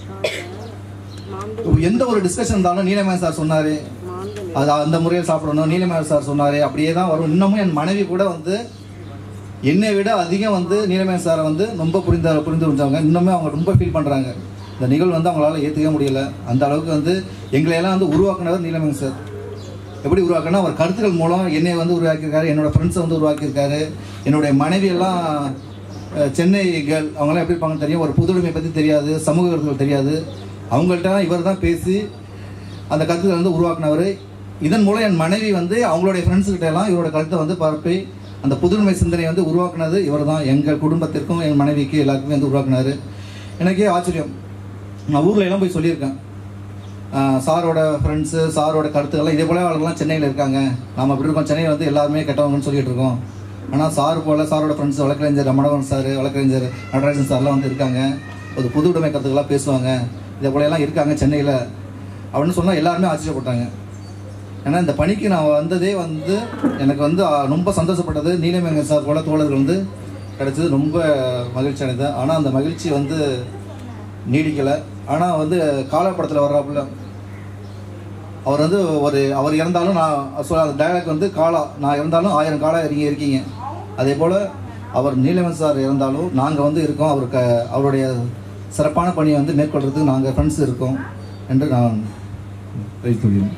எந்த ஒரு டிஸ்கஷன் இருந்தாலும் நீலமேகன் சார் சொன்னார் அது அந்த முறையில் சாப்பிடணும் நீலமேகன் சார் சொன்னார் அப்படியே தான் வரும் இன்னமும் என் மனைவி கூட வந்து என்னை விட அதிகம் வந்து நீலமேகன் சாரை வந்து ரொம்ப புரிந்த புரிந்து புரிஞ்சவங்க இன்னுமே அவங்க ரொம்ப ஃபீல் பண்ணுறாங்க இந்த நிகழ்வு வந்து அவங்களால ஏற்றுக்க முடியல அந்த அளவுக்கு வந்து எங்களையெல்லாம் வந்து உருவாக்குனவர் நீலமேகன் சார் எப்படி உருவாக்குனா அவர் கருத்துக்கள் மூலம் என்னை வந்து உருவாக்கியிருக்காரு என்னோட ஃப்ரெண்ட்ஸை வந்து உருவாக்கியிருக்காரு என்னுடைய மனைவி எல்லாம் அஹ், சென்னை கேர்ள் அவங்களாம் எப்படி இருப்பாங்கன்னு தெரியும் ஒரு புதுமையை பற்றி தெரியாது சமூக கருத்துக்கள் தெரியாது அவங்கள்ட்ட இவர் தான் பேசி அந்த கருத்துக்களை வந்து உருவாக்குனவர் இதன் மூலம் என் மனைவி வந்து அவங்களுடைய ஃப்ரெண்ட்ஸ்கிட்ட எல்லாம் இவரோட கருத்தை வந்து பரப்பி அந்த புதுமை சிந்தனையை வந்து உருவாக்குனது இவர் தான் எங்கள் குடும்பத்திற்கும் என் மனைவிக்கு எல்லாருக்குமே வந்து உருவாக்குனாரு எனக்கே ஆச்சரியம் நான் ஊர்ல எல்லாம் போய் சொல்லியிருக்கேன் ஆஹ் சாரோட ஃப்ரெண்ட்ஸு சாரோட கருத்துக்கள்லாம் இதே போல ஆளுங்கள்லாம் சென்னையில் இருக்காங்க நாம அப்படி இருக்கோம் சென்னையில் வந்து எல்லாருமே கெட்டவங்கன்னு சொல்லிட்டு இருக்கோம் ஆனால் சார் போல சாரோட ஃப்ரெண்ட்ஸ் வழக்கறிஞர் ரமணவன் சார் வழக்கறிஞர் நடராஜன் சார்லாம் வந்து இருக்காங்க ஒரு புது உடைமை கருத்துக்கள்லாம் பேசுவாங்க இதே போல எல்லாம் இருக்காங்க சென்னையில் அப்படின்னு சொன்னால் எல்லாருமே ஆச்சரியப்பட்டாங்க ஏன்னா இந்த பணிக்கு நான் வந்ததே வந்து எனக்கு வந்து ஆ, ரொம்ப சந்தோஷப்பட்டது நீலமேங்க சார் போல தோழர்கள் வந்து கிடைச்சது ரொம்ப மகிழ்ச்சி அடைந்தேன் ஆனால் அந்த மகிழ்ச்சி வந்து நீடிக்கலை ஆனால் வந்து காலப்படத்தில் வர்றாப்புல அவர் வந்து ஒரு அவர் இறந்தாலும் நான் சொல்ல அந்த டயலாக் வந்து காலா நான் இறந்தாலும் ஆயிரம் காலா இறங்கி இருக்கீங்க அதே போல் அவர் நீலவன் சார் இறந்தாலும் நாங்கள் வந்து இருக்கோம் அவருக்கு அவருடைய சிறப்பான பணியை வந்து மேற்கொள்றதுக்கு நாங்கள் ஃப்ரெண்ட்ஸ் இருக்கோம் என்று நான் வைத்துள்ளேன்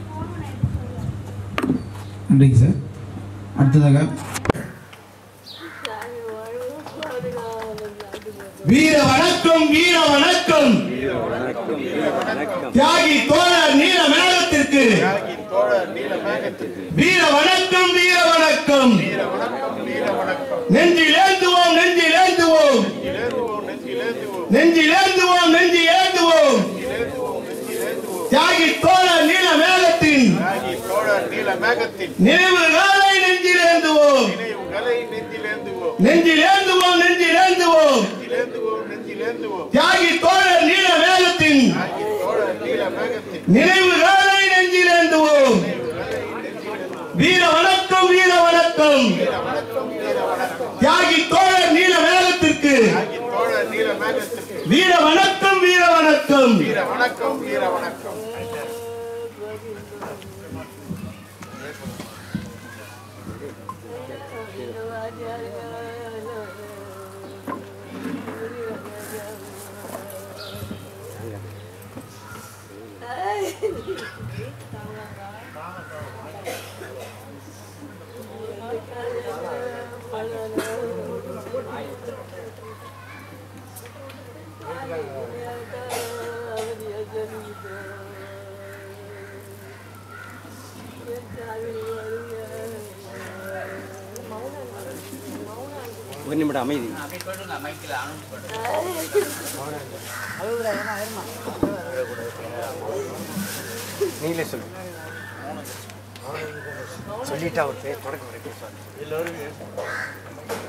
நன்றிங்க சார் அடுத்ததாக வீர வணக்கம் வீர வணக்கம் தியாகி தோழர் நீல மேகத்திற்கு வீர வணக்கம் வீர வணக்கம் நெஞ்சில் ஏந்துவோம் நெஞ்சில் ஏந்துவோம் நெஞ்சில் ஏந்துவோம் நெஞ்சில் ஏந்துவோம் தியாகி தோழர் நீல மேகத்தின் நினைவுகளை நெஞ்சில் ஏந்துவோம் நெஞ்சில் ஏந்துவோம் நெஞ்சில் ஏந்துவோம் தியாகி தோழர் நீல மேகத்தின் நினைவுகளை நெஞ்சிலேந்துவோம் வீர வணக்கம் வீர வணக்கம் தியாகி தோழர் நீல மேகத்திற்கு வீர வணக்கம் வீர வணக்கம் வணக்கம் வீர வணக்கம் ஒரு நிமிடம் அமைதி நீங்களே சொல்லு சொல்லிட்டா ஒரு பேர் தொடக்க வரைக்கும் சொல்லு